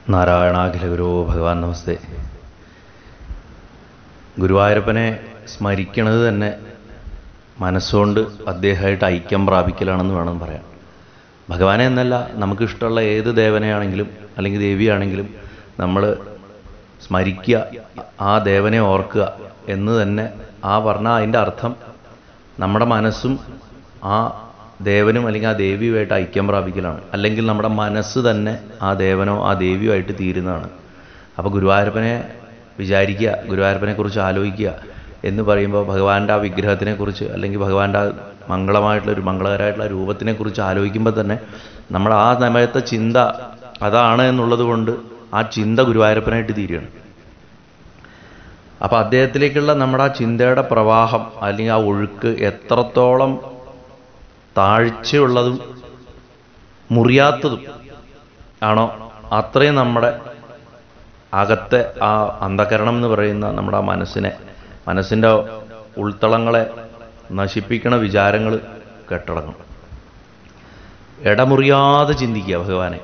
നാരായണാഖില ഗുരു ഭഗവാൻ നമസ്തേ ഗുരുവായൂരപ്പനെ സ്മരിക്കണത് തന്നെ മനസ്സുകൊണ്ട് അദ്ദേഹമായിട്ട് ഐക്യം പ്രാപിക്കലാണെന്ന് വേണം പറയാം ഭഗവാനെ എന്നല്ല നമുക്കിഷ്ടമുള്ള ഏത് ദേവനെയാണെങ്കിലും അല്ലെങ്കിൽ ദേവിയാണെങ്കിലും നമ്മൾ സ്മരിക്കുക ആ ദേവനെ ഓർക്കുക എന്ന് തന്നെ ആ പറഞ്ഞ അതിൻ്റെ അർത്ഥം നമ്മുടെ മനസ്സും ആ ദേവനും അല്ലെങ്കിൽ ആ ദേവിയുമായിട്ട് ഐക്യം പ്രാപിക്കലാണ് അല്ലെങ്കിൽ നമ്മുടെ മനസ്സ് തന്നെ ആ ദേവനോ ആ ദേവിയോ ആയിട്ട് തീരുന്നതാണ് അപ്പോൾ ഗുരുവായൂരപ്പനെ വിചാരിക്കുക ഗുരുവായൂരപ്പനെ കുറിച്ച് ആലോചിക്കുക എന്ന് പറയുമ്പോൾ ഭഗവാന്റെ ആ വിഗ്രഹത്തിനെ കുറിച്ച് അല്ലെങ്കിൽ ഭഗവാന്റെ ആ മംഗളമായിട്ടുള്ള ഒരു മംഗളകരമായിട്ടുള്ള രൂപത്തിനെ കുറിച്ച് ആലോചിക്കുമ്പോൾ തന്നെ നമ്മുടെ ആ സമയത്തെ ചിന്ത അതാണ് എന്നുള്ളത് കൊണ്ട് ആ ചിന്ത ഗുരുവായൂരപ്പനായിട്ട് തീരുകയാണ് അപ്പൊ അദ്ദേഹത്തിലേക്കുള്ള നമ്മുടെ ആ ചിന്തയുടെ പ്രവാഹം അല്ലെങ്കിൽ ആ ഒഴുക്ക് എത്രത്തോളം താഴ്ചയുള്ളതും മുറിയാത്തതും ആണോ അത്രയും നമ്മുടെ അകത്തെ ആ അന്ധകരണം എന്ന് പറയുന്ന നമ്മുടെ ആ മനസ്സിനെ മനസ്സിൻ്റെ ഉൾത്തളങ്ങളെ നശിപ്പിക്കണ വിചാരങ്ങൾ കെട്ടടങ്ങും ഇടമുറിയാതെ ചിന്തിക്കുക ഭഗവാനെ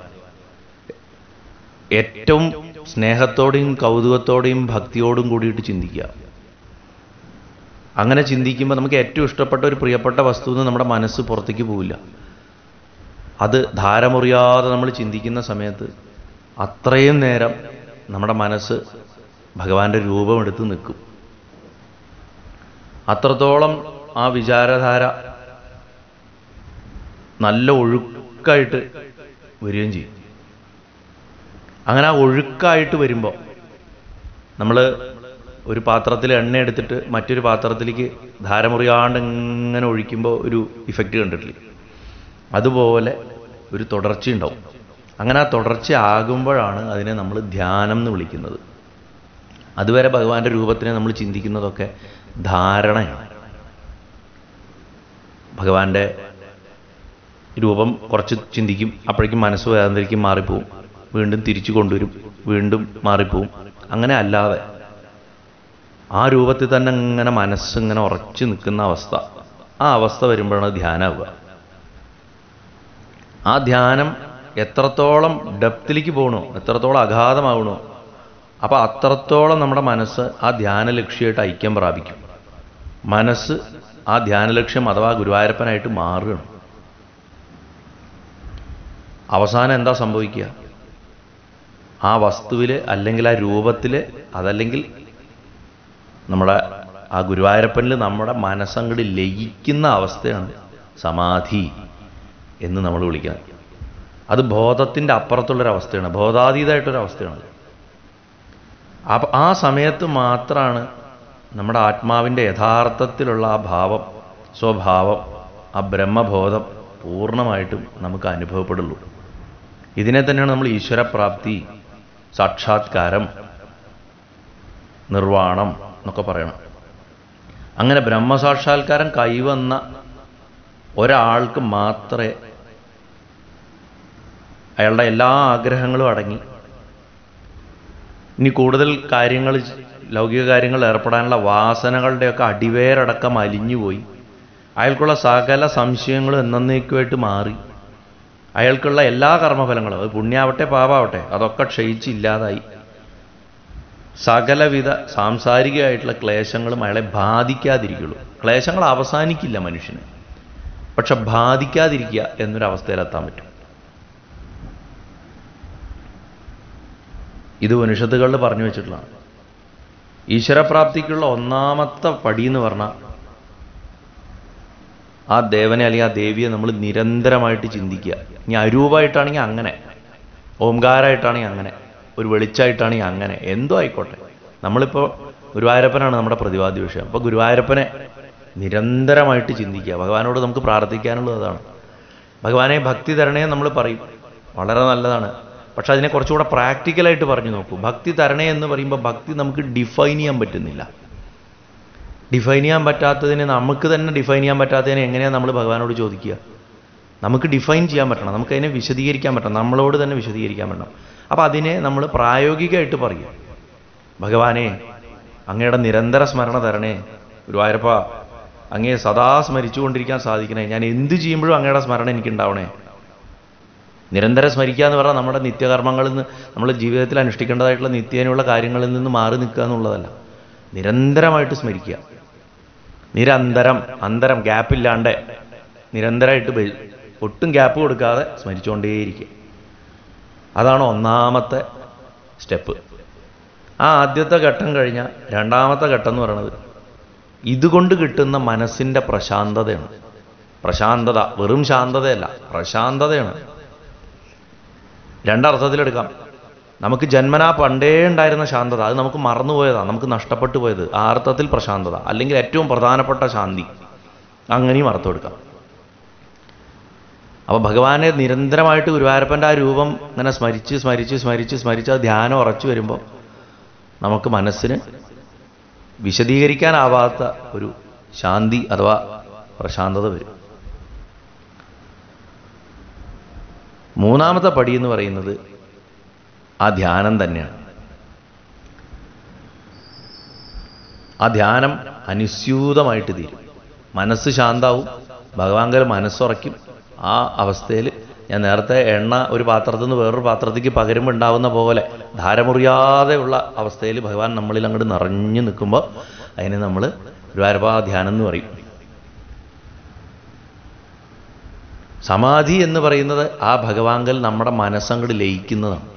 ഏറ്റവും സ്നേഹത്തോടെയും കൗതുകത്തോടെയും ഭക്തിയോടും കൂടിയിട്ട് ചിന്തിക്കുക അങ്ങനെ ചിന്തിക്കുമ്പോൾ നമുക്ക് ഏറ്റവും ഇഷ്ടപ്പെട്ട ഒരു പ്രിയപ്പെട്ട വസ്തു എന്ന് നമ്മുടെ മനസ്സ് പുറത്തേക്ക് പോവില്ല അത് ധാരമുറിയാതെ നമ്മൾ ചിന്തിക്കുന്ന സമയത്ത് അത്രയും നേരം നമ്മുടെ മനസ്സ് ഭഗവാന്റെ രൂപമെടുത്ത് നിൽക്കും അത്രത്തോളം ആ വിചാരധാര നല്ല ഒഴുക്കായിട്ട് വരികയും ചെയ്യും അങ്ങനെ ആ ഒഴുക്കായിട്ട് വരുമ്പോൾ നമ്മൾ ഒരു പാത്രത്തിൽ എണ്ണ എടുത്തിട്ട് മറ്റൊരു പാത്രത്തിലേക്ക് ധാരമുറിയാണ്ട് ഇങ്ങനെ ഒഴിക്കുമ്പോൾ ഒരു ഇഫക്റ്റ് കണ്ടിട്ടില്ലേ അതുപോലെ ഒരു തുടർച്ചയുണ്ടാവും അങ്ങനെ ആ തുടർച്ച ആകുമ്പോഴാണ് അതിനെ നമ്മൾ ധ്യാനം എന്ന് വിളിക്കുന്നത് അതുവരെ ഭഗവാന്റെ രൂപത്തിനെ നമ്മൾ ചിന്തിക്കുന്നതൊക്കെ ധാരണയാണ് ഭഗവാന്റെ രൂപം കുറച്ച് ചിന്തിക്കും അപ്പോഴേക്കും മനസ്സ് വേദനയ്ക്കും മാറിപ്പോവും വീണ്ടും തിരിച്ചു കൊണ്ടുവരും വീണ്ടും മാറിപ്പോവും അങ്ങനെ അല്ലാതെ ആ രൂപത്തിൽ തന്നെ ഇങ്ങനെ മനസ്സിങ്ങനെ ഉറച്ചു നിൽക്കുന്ന അവസ്ഥ ആ അവസ്ഥ വരുമ്പോഴാണ് ധ്യാനമാവുക ആ ധ്യാനം എത്രത്തോളം ഡെപ്തിലേക്ക് പോകണോ എത്രത്തോളം അഗാധമാവണോ അപ്പോൾ അത്രത്തോളം നമ്മുടെ മനസ്സ് ആ ധ്യാന ലക്ഷ്യമായിട്ട് ഐക്യം പ്രാപിക്കും മനസ്സ് ആ ധ്യാന ലക്ഷ്യം അഥവാ ഗുരുവായൂരപ്പനായിട്ട് മാറുകയാണ് അവസാനം എന്താ സംഭവിക്കുക ആ വസ്തുവിൽ അല്ലെങ്കിൽ ആ രൂപത്തിൽ അതല്ലെങ്കിൽ നമ്മുടെ ആ ഗുരുവായൂരപ്പനിൽ നമ്മുടെ മനസ്സങ്ങട് ലയിക്കുന്ന അവസ്ഥയാണ് സമാധി എന്ന് നമ്മൾ വിളിക്കുന്നത് അത് ബോധത്തിൻ്റെ അപ്പുറത്തുള്ളൊരവസ്ഥയാണ് ബോധാതീതമായിട്ടൊരവസ്ഥയാണ് അപ്പം ആ സമയത്ത് മാത്രമാണ് നമ്മുടെ ആത്മാവിൻ്റെ യഥാർത്ഥത്തിലുള്ള ആ ഭാവം സ്വഭാവം ആ ബ്രഹ്മബോധം പൂർണ്ണമായിട്ടും നമുക്ക് അനുഭവപ്പെടുള്ളൂ ഇതിനെ തന്നെയാണ് നമ്മൾ ഈശ്വരപ്രാപ്തി സാക്ഷാത്കാരം നിർവാണം എന്നൊക്കെ പറയണം അങ്ങനെ ബ്രഹ്മസാക്ഷാത്കാരം കൈവന്ന ഒരാൾക്ക് മാത്രമേ അയാളുടെ എല്ലാ ആഗ്രഹങ്ങളും അടങ്ങി ഇനി കൂടുതൽ കാര്യങ്ങൾ ലൗകിക കാര്യങ്ങൾ ഏർപ്പെടാനുള്ള വാസനകളുടെയൊക്കെ അടിവേരടക്കം അലിഞ്ഞുപോയി അയാൾക്കുള്ള സകല സംശയങ്ങളും എന്നേക്കുമായിട്ട് മാറി അയാൾക്കുള്ള എല്ലാ കർമ്മഫലങ്ങളും അത് പുണ്യാവട്ടെ പാപാവട്ടെ അതൊക്കെ ക്ഷയിച്ച് ഇല്ലാതായി സകലവിധ സാംസാരികമായിട്ടുള്ള ക്ലേശങ്ങളും അയാളെ ബാധിക്കാതിരിക്കുള്ളൂ ക്ലേശങ്ങൾ അവസാനിക്കില്ല മനുഷ്യന് പക്ഷെ ബാധിക്കാതിരിക്കുക എന്നൊരവസ്ഥയിലെത്താൻ പറ്റും ഇത് ഉപനിഷത്തുകളിൽ പറഞ്ഞു വെച്ചിട്ടുള്ളതാണ് ഈശ്വരപ്രാപ്തിക്കുള്ള ഒന്നാമത്തെ പടി എന്ന് പറഞ്ഞാൽ ആ ദേവനെ അല്ലെങ്കിൽ ആ ദേവിയെ നമ്മൾ നിരന്തരമായിട്ട് ചിന്തിക്കുക ഇനി അരൂപമായിട്ടാണെങ്കിൽ അങ്ങനെ ഓംകാരമായിട്ടാണെങ്കിൽ അങ്ങനെ ഒരു വെളിച്ചായിട്ടാണെങ്കിൽ അങ്ങനെ എന്തോ ആയിക്കോട്ടെ നമ്മളിപ്പോൾ ഗുരുവായൂരപ്പനാണ് നമ്മുടെ പ്രതിപാദ്യ വിഷയം അപ്പോൾ ഗുരുവായൂരപ്പനെ നിരന്തരമായിട്ട് ചിന്തിക്കുക ഭഗവാനോട് നമുക്ക് പ്രാർത്ഥിക്കാനുള്ളത് അതാണ് ഭഗവാനെ ഭക്തി തരണേ നമ്മൾ പറയും വളരെ നല്ലതാണ് പക്ഷെ അതിനെ കുറച്ചുകൂടെ പ്രാക്ടിക്കലായിട്ട് പറഞ്ഞു നോക്കൂ ഭക്തി തരണേ എന്ന് പറയുമ്പോൾ ഭക്തി നമുക്ക് ഡിഫൈൻ ചെയ്യാൻ പറ്റുന്നില്ല ഡിഫൈൻ ചെയ്യാൻ പറ്റാത്തതിന് നമുക്ക് തന്നെ ഡിഫൈൻ ചെയ്യാൻ പറ്റാത്തതിനെ എങ്ങനെയാണ് നമ്മൾ ഭഗവാനോട് ചോദിക്കുക നമുക്ക് ഡിഫൈൻ ചെയ്യാൻ പറ്റണം നമുക്ക് അതിനെ വിശദീകരിക്കാൻ പറ്റണം നമ്മളോട് തന്നെ വിശദീകരിക്കാൻ പറ്റണം അപ്പം അതിനെ നമ്മൾ പ്രായോഗികമായിട്ട് പറയും ഭഗവാനെ അങ്ങയുടെ നിരന്തര സ്മരണ തരണേ ഗുരുവായൂരപ്പ അങ്ങേ സദാ സ്മരിച്ചുകൊണ്ടിരിക്കാൻ സാധിക്കണേ ഞാൻ എന്ത് ചെയ്യുമ്പോഴും അങ്ങയുടെ സ്മരണ എനിക്ക് ഉണ്ടാവണേ നിരന്തരം സ്മരിക്കുക എന്ന് പറഞ്ഞാൽ നമ്മുടെ നിത്യകർമ്മങ്ങളിൽ നിന്ന് നമ്മൾ ജീവിതത്തിൽ അനുഷ്ഠിക്കേണ്ടതായിട്ടുള്ള നിത്യേനയുള്ള കാര്യങ്ങളിൽ നിന്ന് മാറി നിൽക്കുക എന്നുള്ളതല്ല നിരന്തരമായിട്ട് സ്മരിക്കുക നിരന്തരം അന്തരം ഗ്യാപ്പില്ലാണ്ട് നിരന്തരമായിട്ട് ബെ- ഒട്ടും ഗ്യാപ്പ് കൊടുക്കാതെ സ്മരിച്ചുകൊണ്ടേയിരിക്കുക അതാണ് ഒന്നാമത്തെ സ്റ്റെപ്പ് ആ ആദ്യത്തെ ഘട്ടം കഴിഞ്ഞാൽ രണ്ടാമത്തെ ഘട്ടം എന്ന് പറയുന്നത് ഇതുകൊണ്ട് കിട്ടുന്ന മനസ്സിൻ്റെ പ്രശാന്തതയാണ് പ്രശാന്തത വെറും ശാന്തതയല്ല പ്രശാന്തതയാണ് രണ്ടർത്ഥത്തിലെടുക്കാം നമുക്ക് ജന്മനാ പണ്ടേ ഉണ്ടായിരുന്ന ശാന്തത അത് നമുക്ക് മറന്നുപോയതാണ് നമുക്ക് നഷ്ടപ്പെട്ടു പോയത് ആ അർത്ഥത്തിൽ പ്രശാന്തത അല്ലെങ്കിൽ ഏറ്റവും പ്രധാനപ്പെട്ട ശാന്തി അങ്ങനെയും അർത്ഥം എടുക്കാം അപ്പോൾ ഭഗവാനെ നിരന്തരമായിട്ട് ഗുരുവായൂരപ്പൻ്റെ ആ രൂപം ഇങ്ങനെ സ്മരിച്ച് സ്മരിച്ച് സ്മരിച്ച് സ്മരിച്ച് ആ ധ്യാനം ഉറച്ചു വരുമ്പോൾ നമുക്ക് മനസ്സിന് വിശദീകരിക്കാനാവാത്ത ഒരു ശാന്തി അഥവാ പ്രശാന്തത വരും മൂന്നാമത്തെ പടി എന്ന് പറയുന്നത് ആ ധ്യാനം തന്നെയാണ് ആ ധ്യാനം അനുസ്യൂതമായിട്ട് തീരും മനസ്സ് ശാന്താവും ഭഗവാങ്കൽ മനസ്സുറയ്ക്കും ആ അവസ്ഥയിൽ ഞാൻ നേരത്തെ എണ്ണ ഒരു പാത്രത്തിൽ നിന്ന് വേറൊരു പാത്രത്തേക്ക് പകരുമ്പോൾ ഉണ്ടാവുന്ന പോലെ ധാരമുറിയാതെയുള്ള അവസ്ഥയിൽ ഭഗവാൻ നമ്മളിൽ അങ്ങോട്ട് നിറഞ്ഞു നിൽക്കുമ്പോൾ അതിന് നമ്മൾ ഗുരുവായൂരപ്പ ധ്യാനം എന്ന് പറയും സമാധി എന്ന് പറയുന്നത് ആ ഭഗവാങ്കൽ നമ്മുടെ മനസ്സങ്ങോട്ട് ലയിക്കുന്നതാണ്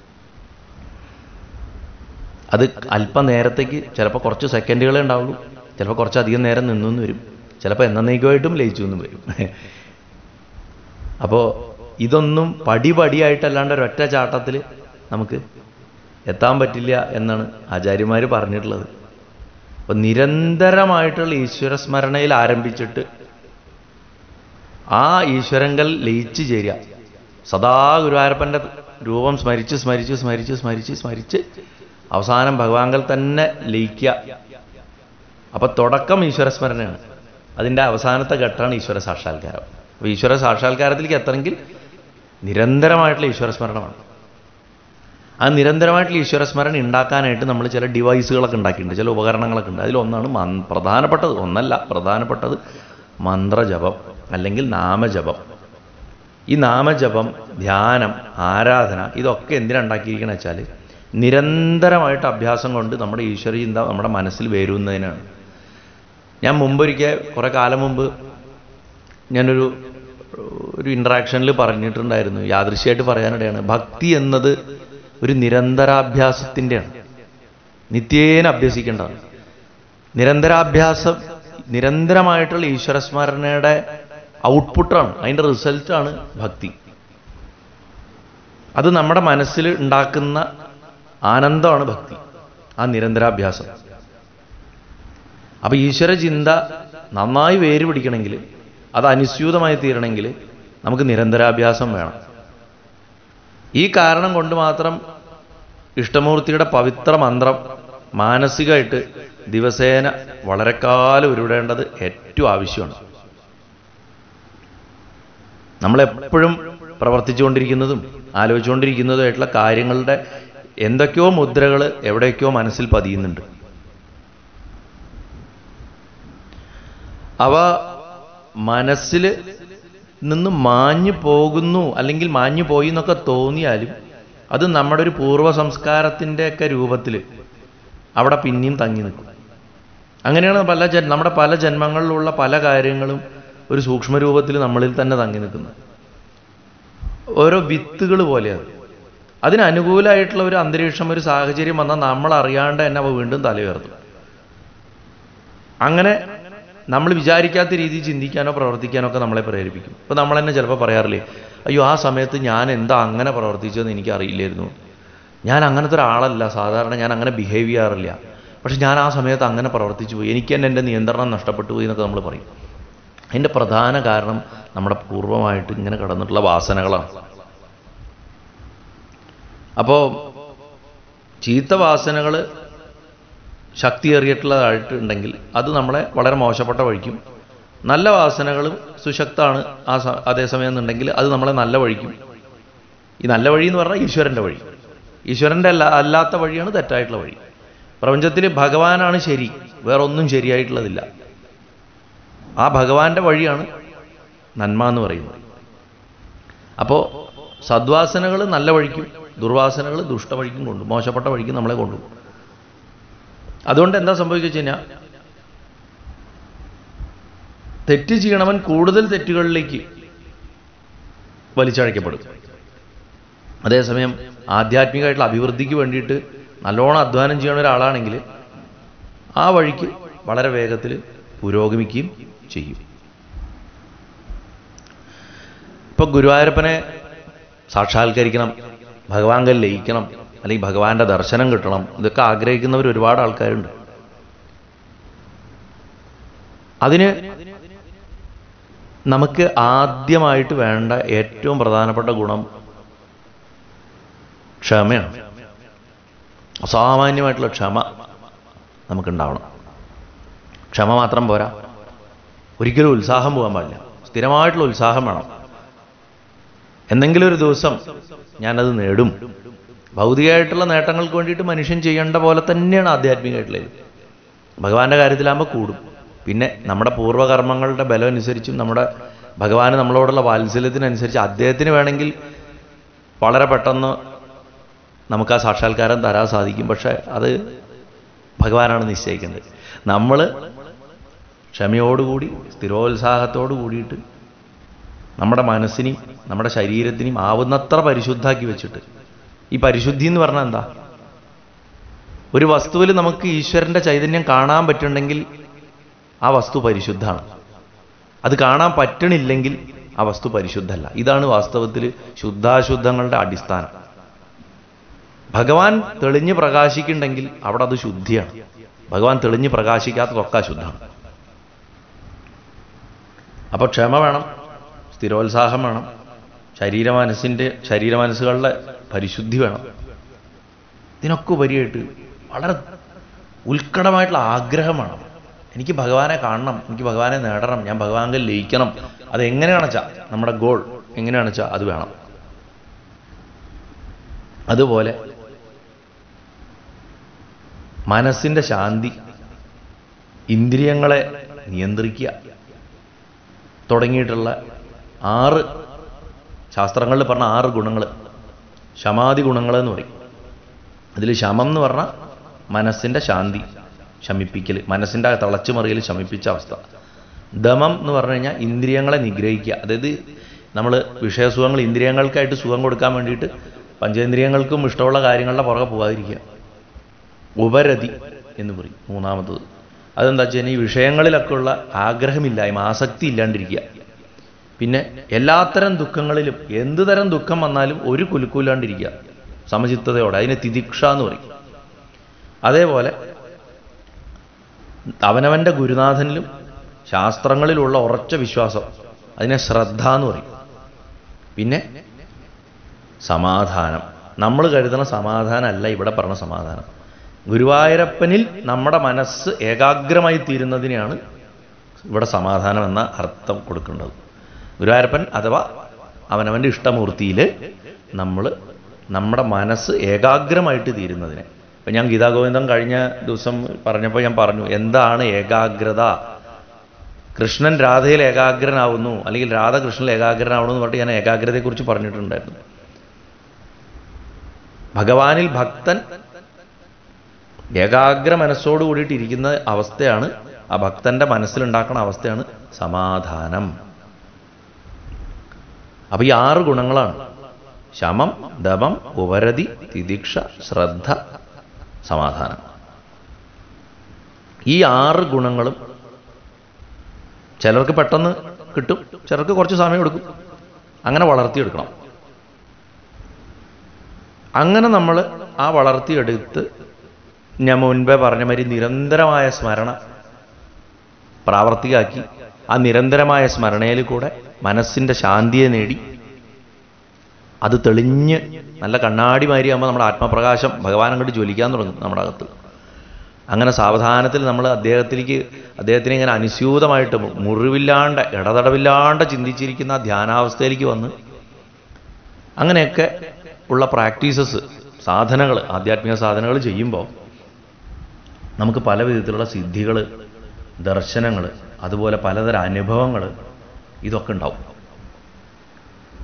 അത് അല്പനേരത്തേക്ക് ചിലപ്പോൾ കുറച്ച് സെക്കൻഡുകളേ ഉണ്ടാവുള്ളൂ ചിലപ്പോൾ കുറച്ചധികം നേരം നിന്നു വരും ചിലപ്പോൾ എന്നേക്കുമായിട്ടും ലയിച്ചു എന്നും വരും അപ്പോൾ ഇതൊന്നും പടി പടിയായിട്ടല്ലാണ്ട് ഒരൊറ്റ ചാട്ടത്തിൽ നമുക്ക് എത്താൻ പറ്റില്ല എന്നാണ് ആചാര്യന്മാർ പറഞ്ഞിട്ടുള്ളത് അപ്പോൾ നിരന്തരമായിട്ടുള്ള ഈശ്വര സ്മരണയിൽ ആരംഭിച്ചിട്ട് ആ ഈശ്വരങ്കൽ ലയിച്ചു ചേരുക സദാ ഗുരുവായൂരപ്പൻ്റെ രൂപം സ്മരിച്ച് സ്മരിച്ച് സ്മരിച്ച് സ്മരിച്ച് സ്മരിച്ച് അവസാനം ഭഗവാങ്കൽ തന്നെ ലയിക്കുക അപ്പൊ തുടക്കം ഈശ്വര സ്മരണയാണ് അതിൻ്റെ അവസാനത്തെ ഘട്ടമാണ് ഈശ്വര സാക്ഷാത്കാരം അപ്പോൾ ഈശ്വര സാക്ഷാത്കാരത്തിലേക്ക് എത്തണമെങ്കിൽ നിരന്തരമായിട്ടുള്ള ഈശ്വര സ്മരണ വേണം ആ നിരന്തരമായിട്ടുള്ള ഈശ്വര സ്മരണ ഉണ്ടാക്കാനായിട്ട് നമ്മൾ ചില ഡിവൈസുകളൊക്കെ ഉണ്ടാക്കിയിട്ടുണ്ട് ചില ഉപകരണങ്ങളൊക്കെ ഉണ്ട് അതിലൊന്നാണ് മൻ പ്രധാനപ്പെട്ടത് ഒന്നല്ല പ്രധാനപ്പെട്ടത് മന്ത്രജപം അല്ലെങ്കിൽ നാമജപം ഈ നാമജപം ധ്യാനം ആരാധന ഇതൊക്കെ എന്തിനുണ്ടാക്കിയിരിക്കണമെന്ന് വെച്ചാൽ നിരന്തരമായിട്ട് അഭ്യാസം കൊണ്ട് നമ്മുടെ ഈശ്വര ചിന്ത നമ്മുടെ മനസ്സിൽ വരുന്നതിനാണ് ഞാൻ മുമ്പൊരിക്കൽ കുറേ കാലം മുമ്പ് ഞാനൊരു ഒരു ഇൻട്രാക്ഷനിൽ പറഞ്ഞിട്ടുണ്ടായിരുന്നു യാദൃശ്യമായിട്ട് പറയാനിടയാണ് ഭക്തി എന്നത് ഒരു നിരന്തരാഭ്യാസത്തിൻ്റെയാണ് നിത്യേന അഭ്യസിക്കേണ്ടതാണ് നിരന്തരാഭ്യാസം നിരന്തരമായിട്ടുള്ള ഈശ്വരസ്മരണയുടെ ഔട്ട്പുട്ടാണ് അതിൻ്റെ റിസൾട്ടാണ് ഭക്തി അത് നമ്മുടെ മനസ്സിൽ ഉണ്ടാക്കുന്ന ആനന്ദമാണ് ഭക്തി ആ നിരന്തരാഭ്യാസം അപ്പൊ ഈശ്വര ചിന്ത നന്നായി വേര് പിടിക്കണമെങ്കിൽ അത് അനുസ്യൂതമായി തീരണമെങ്കിൽ നമുക്ക് നിരന്തരാഭ്യാസം വേണം ഈ കാരണം കൊണ്ട് മാത്രം ഇഷ്ടമൂർത്തിയുടെ പവിത്ര മന്ത്രം മാനസികമായിട്ട് ദിവസേന വളരെ കാലം ഉരുവിടേണ്ടത് ഏറ്റവും ആവശ്യമാണ് നമ്മളെപ്പോഴും പ്രവർത്തിച്ചുകൊണ്ടിരിക്കുന്നതും ആലോചിച്ചുകൊണ്ടിരിക്കുന്നതുമായിട്ടുള്ള കാര്യങ്ങളുടെ എന്തൊക്കെയോ മുദ്രകൾ എവിടെയൊക്കെയോ മനസ്സിൽ പതിയുന്നുണ്ട് അവ മനസ്സിൽ നിന്ന് മാഞ്ഞു പോകുന്നു അല്ലെങ്കിൽ മാഞ്ഞു പോയി എന്നൊക്കെ തോന്നിയാലും അത് നമ്മുടെ ഒരു പൂർവ്വ സംസ്കാരത്തിൻ്റെയൊക്കെ രൂപത്തിൽ അവിടെ പിന്നെയും തങ്ങി നിൽക്കും അങ്ങനെയാണ് പല ജൻ നമ്മുടെ പല ജന്മങ്ങളിലുള്ള പല കാര്യങ്ങളും ഒരു സൂക്ഷ്മരൂപത്തിൽ നമ്മളിൽ തന്നെ തങ്ങി നിൽക്കുന്നത് ഓരോ വിത്തുകൾ പോലെയാണ് അതിന് അനുകൂലമായിട്ടുള്ള ഒരു അന്തരീക്ഷം ഒരു സാഹചര്യം വന്നാൽ നമ്മൾ അറിയാണ്ട് തന്നെ അവ വീണ്ടും തലയുയർത്തും അങ്ങനെ നമ്മൾ വിചാരിക്കാത്ത രീതിയിൽ ചിന്തിക്കാനോ പ്രവർത്തിക്കാനോ ഒക്കെ നമ്മളെ പ്രേരിപ്പിക്കും ഇപ്പൊ നമ്മൾ തന്നെ ചിലപ്പോൾ പറയാറില്ലേ അയ്യോ ആ സമയത്ത് ഞാൻ എന്താ അങ്ങനെ പ്രവർത്തിച്ചതെന്ന് എനിക്ക് അറിയില്ലായിരുന്നു ഞാൻ അങ്ങനത്തെ ഒരാളല്ല സാധാരണ ഞാൻ അങ്ങനെ ബിഹേവ് ചെയ്യാറില്ല പക്ഷെ ഞാൻ ആ സമയത്ത് അങ്ങനെ പ്രവർത്തിച്ചു പോയി എനിക്ക് തന്നെ എൻ്റെ നിയന്ത്രണം നഷ്ടപ്പെട്ടു പോയി എന്നൊക്കെ നമ്മൾ പറയും അതിൻ്റെ പ്രധാന കാരണം നമ്മുടെ പൂർവ്വമായിട്ട് ഇങ്ങനെ കടന്നിട്ടുള്ള വാസനകളാണ് അപ്പോൾ ചീത്ത വാസനകൾ ശക്തിയേറിയിട്ടുള്ളതായിട്ടുണ്ടെങ്കിൽ അത് നമ്മളെ വളരെ മോശപ്പെട്ട വഴിക്കും നല്ല വാസനകളും സുശക്താണ് ആ സ- അതേസമയം എന്നുണ്ടെങ്കിൽ അത് നമ്മളെ നല്ല വഴിക്കും ഈ നല്ല വഴി എന്ന് പറഞ്ഞാൽ ഈശ്വരൻ്റെ വഴി ഈശ്വരൻ്റെ അല്ല അല്ലാത്ത വഴിയാണ് തെറ്റായിട്ടുള്ള വഴി പ്രപഞ്ചത്തിൽ ഭഗവാനാണ് ശരി വേറൊന്നും ശരിയായിട്ടുള്ളതില്ല ആ ഭഗവാന്റെ വഴിയാണ് നന്മ എന്ന് പറയുന്നത് അപ്പോൾ സദ്വാസനകൾ നല്ല വഴിക്കും ദുർവാസനകൾ ദുഷ്ടവഴിക്കും കൊണ്ടു മോശപ്പെട്ട വഴിക്കും നമ്മളെ കൊണ്ടുപോകും അതുകൊണ്ട് എന്താ സംഭവിക്കുക കഴിഞ്ഞാൽ തെറ്റ് ചെയ്യണവൻ കൂടുതൽ തെറ്റുകളിലേക്ക് വലിച്ചഴക്കപ്പെടും അതേസമയം ആധ്യാത്മികമായിട്ടുള്ള അഭിവൃദ്ധിക്ക് വേണ്ടിയിട്ട് നല്ലോണം അധ്വാനം ചെയ്യുന്ന ഒരാളാണെങ്കിൽ ആ വഴിക്ക് വളരെ വേഗത്തിൽ പുരോഗമിക്കുകയും ചെയ്യും ഇപ്പൊ ഗുരുവായൂരപ്പനെ സാക്ഷാത്കരിക്കണം ഭഗവാങ്കൽ ലയിക്കണം അല്ലെങ്കിൽ ഭഗവാന്റെ ദർശനം കിട്ടണം ഇതൊക്കെ ആഗ്രഹിക്കുന്നവർ ഒരുപാട് ആൾക്കാരുണ്ട് അതിന് നമുക്ക് ആദ്യമായിട്ട് വേണ്ട ഏറ്റവും പ്രധാനപ്പെട്ട ഗുണം ക്ഷമയാണ് അസാമാന്യമായിട്ടുള്ള ക്ഷമ നമുക്കുണ്ടാവണം ക്ഷമ മാത്രം പോരാ ഒരിക്കലും ഉത്സാഹം പോകാൻ പാടില്ല സ്ഥിരമായിട്ടുള്ള ഉത്സാഹം വേണം എന്തെങ്കിലും ഒരു ദിവസം ഞാനത് നേടും ഭൗതികമായിട്ടുള്ള നേട്ടങ്ങൾക്ക് വേണ്ടിയിട്ട് മനുഷ്യൻ ചെയ്യേണ്ട പോലെ തന്നെയാണ് ആധ്യാത്മികമായിട്ടുള്ളത് ഭഗവാന്റെ കാര്യത്തിലാകുമ്പോൾ കൂടും പിന്നെ നമ്മുടെ പൂർവ്വകർമ്മങ്ങളുടെ ബലം അനുസരിച്ചും നമ്മുടെ ഭഗവാന് നമ്മളോടുള്ള വാത്സല്യത്തിനനുസരിച്ച് അദ്ദേഹത്തിന് വേണമെങ്കിൽ വളരെ പെട്ടെന്ന് നമുക്ക് ആ സാക്ഷാത്കാരം തരാൻ സാധിക്കും പക്ഷെ അത് ഭഗവാനാണ് നിശ്ചയിക്കേണ്ടത് നമ്മൾ ക്ഷമയോടുകൂടി സ്ഥിരോത്സാഹത്തോടു കൂടിയിട്ട് നമ്മുടെ മനസ്സിനെയും നമ്മുടെ ശരീരത്തിനെയും ആവുന്നത്ര പരിശുദ്ധാക്കി വെച്ചിട്ട് ഈ പരിശുദ്ധി എന്ന് പറഞ്ഞാൽ എന്താ ഒരു വസ്തുവിൽ നമുക്ക് ഈശ്വരന്റെ ചൈതന്യം കാണാൻ പറ്റുന്നുണ്ടെങ്കിൽ ആ വസ്തു പരിശുദ്ധമാണ് അത് കാണാൻ പറ്റണില്ലെങ്കിൽ ആ വസ്തു പരിശുദ്ധമല്ല ഇതാണ് വാസ്തവത്തിൽ ശുദ്ധാശുദ്ധങ്ങളുടെ അടിസ്ഥാനം ഭഗവാൻ തെളിഞ്ഞ് പ്രകാശിക്കുന്നുണ്ടെങ്കിൽ അവിടെ അത് ശുദ്ധിയാണ് ഭഗവാൻ തെളിഞ്ഞ് പ്രകാശിക്കാത്തതൊക്കെ അശുദ്ധമാണ് അപ്പൊ ക്ഷമ വേണം സ്ഥിരോത്സാഹം വേണം ശരീരമനസ്സിൻ്റെ ശരീരമനസ്സുകളുടെ പരിശുദ്ധി വേണം ഇതിനൊക്കെ ഉപരിയായിട്ട് വളരെ ഉത്കടമായിട്ടുള്ള ആഗ്രഹം വേണം എനിക്ക് ഭഗവാനെ കാണണം എനിക്ക് ഭഗവാനെ നേടണം ഞാൻ ഭഗവാനിൽ ലയിക്കണം അത് എങ്ങനെയാണെന്ന് വെച്ചാൽ നമ്മുടെ ഗോൾ എങ്ങനെയാണെന്ന് വെച്ചാൽ അത് വേണം അതുപോലെ മനസ്സിന്റെ ശാന്തി ഇന്ദ്രിയങ്ങളെ നിയന്ത്രിക്കുക തുടങ്ങിയിട്ടുള്ള ആറ് ശാസ്ത്രങ്ങളിൽ പറഞ്ഞ ആറ് ഗുണങ്ങൾ ശമാതി ഗുണങ്ങൾ എന്ന് പറയും അതിൽ ശമം എന്ന് പറഞ്ഞാൽ മനസ്സിന്റെ ശാന്തി ശമിപ്പിക്കൽ മനസ്സിന്റെ തിളച്ചു മറിയൽ ശമിപ്പിച്ച അവസ്ഥ ദമം എന്ന് പറഞ്ഞു കഴിഞ്ഞാൽ ഇന്ദ്രിയങ്ങളെ നിഗ്രഹിക്കുക അതായത് നമ്മൾ വിഷയസുഖങ്ങൾ ഇന്ദ്രിയങ്ങൾക്കായിട്ട് സുഖം കൊടുക്കാൻ വേണ്ടിയിട്ട് പഞ്ചേന്ദ്രിയങ്ങൾക്കും ഇഷ്ടമുള്ള കാര്യങ്ങളുടെ പുറകെ പോകാതിരിക്കുക ഉപരതി എന്ന് പറയും മൂന്നാമത്തത് അതെന്താ വെച്ച് കഴിഞ്ഞാൽ ഈ വിഷയങ്ങളിലൊക്കെ ഉള്ള ആഗ്രഹമില്ലായ്മ ആസക്തി ഇല്ലാണ്ടിരിക്കുക പിന്നെ എല്ലാത്തരം ദുഃഖങ്ങളിലും എന്ത് തരം ദുഃഖം വന്നാലും ഒരു കുലുക്കൂലാണ്ടിരിക്കുക സമചിത്തതയോടെ അതിനെ തിദിക്ഷ എന്ന് പറയും അതേപോലെ അവനവന്റെ ഗുരുനാഥനിലും ശാസ്ത്രങ്ങളിലുള്ള ഉറച്ച വിശ്വാസം അതിനെ ശ്രദ്ധ എന്ന് പറയും പിന്നെ സമാധാനം നമ്മൾ കരുതുന്ന സമാധാനമല്ല ഇവിടെ പറഞ്ഞ സമാധാനം ഗുരുവായൂരപ്പനിൽ നമ്മുടെ മനസ്സ് ഏകാഗ്രമായി തീരുന്നതിനെയാണ് ഇവിടെ സമാധാനം എന്ന അർത്ഥം കൊടുക്കേണ്ടത് ഗുരുവായൂരപ്പൻ അഥവാ അവനവൻ്റെ ഇഷ്ടമൂർത്തിയിൽ നമ്മൾ നമ്മുടെ മനസ്സ് ഏകാഗ്രമായിട്ട് തീരുന്നതിനെ ഇപ്പം ഞാൻ ഗീതാഗോവിന്ദം കഴിഞ്ഞ ദിവസം പറഞ്ഞപ്പോൾ ഞാൻ പറഞ്ഞു എന്താണ് ഏകാഗ്രത കൃഷ്ണൻ രാധയിൽ ഏകാഗ്രനാവുന്നു അല്ലെങ്കിൽ രാധ കൃഷ്ണനിൽ ഏകാഗ്രനാവണം എന്ന് പറഞ്ഞിട്ട് ഞാൻ ഏകാഗ്രതയെക്കുറിച്ച് പറഞ്ഞിട്ടുണ്ടായിരുന്നു ഭഗവാനിൽ ഭക്തൻ ഏകാഗ്ര മനസ്സോട് കൂടിയിട്ട് ഇരിക്കുന്ന അവസ്ഥയാണ് ആ ഭക്തന്റെ മനസ്സിലുണ്ടാക്കുന്ന അവസ്ഥയാണ് സമാധാനം അപ്പൊ ഈ ആറ് ഗുണങ്ങളാണ് ശമം ദമം ഉപരതി തിദിക്ഷ ശ്രദ്ധ സമാധാനം ഈ ആറ് ഗുണങ്ങളും ചിലർക്ക് പെട്ടെന്ന് കിട്ടും ചിലർക്ക് കുറച്ച് സമയം എടുക്കും അങ്ങനെ വളർത്തിയെടുക്കണം അങ്ങനെ നമ്മൾ ആ വളർത്തിയെടുത്ത് ഞാൻ മുൻപേ പറഞ്ഞ മാതിരി നിരന്തരമായ സ്മരണ പ്രാവർത്തികമാക്കി ആ നിരന്തരമായ സ്മരണയിൽ കൂടെ മനസ്സിന്റെ ശാന്തിയെ നേടി അത് തെളിഞ്ഞ് നല്ല കണ്ണാടി മാതിരിയാകുമ്പോൾ നമ്മുടെ ആത്മപ്രകാശം ഭഗവാൻ അങ്ങോട്ട് ജ്വലിക്കാൻ തുടങ്ങും നമ്മുടെ അകത്ത് അങ്ങനെ സാവധാനത്തിൽ നമ്മൾ അദ്ദേഹത്തിലേക്ക് അദ്ദേഹത്തിനെ ഇങ്ങനെ അനുസ്യൂതമായിട്ട് മുറിവില്ലാണ്ട് ഇടതടവില്ലാണ്ട് ചിന്തിച്ചിരിക്കുന്ന ആ ധ്യാനാവസ്ഥയിലേക്ക് വന്ന് അങ്ങനെയൊക്കെ ഉള്ള പ്രാക്ടീസസ് സാധനകൾ ആധ്യാത്മിക സാധനകൾ ചെയ്യുമ്പോൾ നമുക്ക് പല വിധത്തിലുള്ള സിദ്ധികൾ ദർശനങ്ങൾ അതുപോലെ പലതരം അനുഭവങ്ങൾ ഇതൊക്കെ ഉണ്ടാവും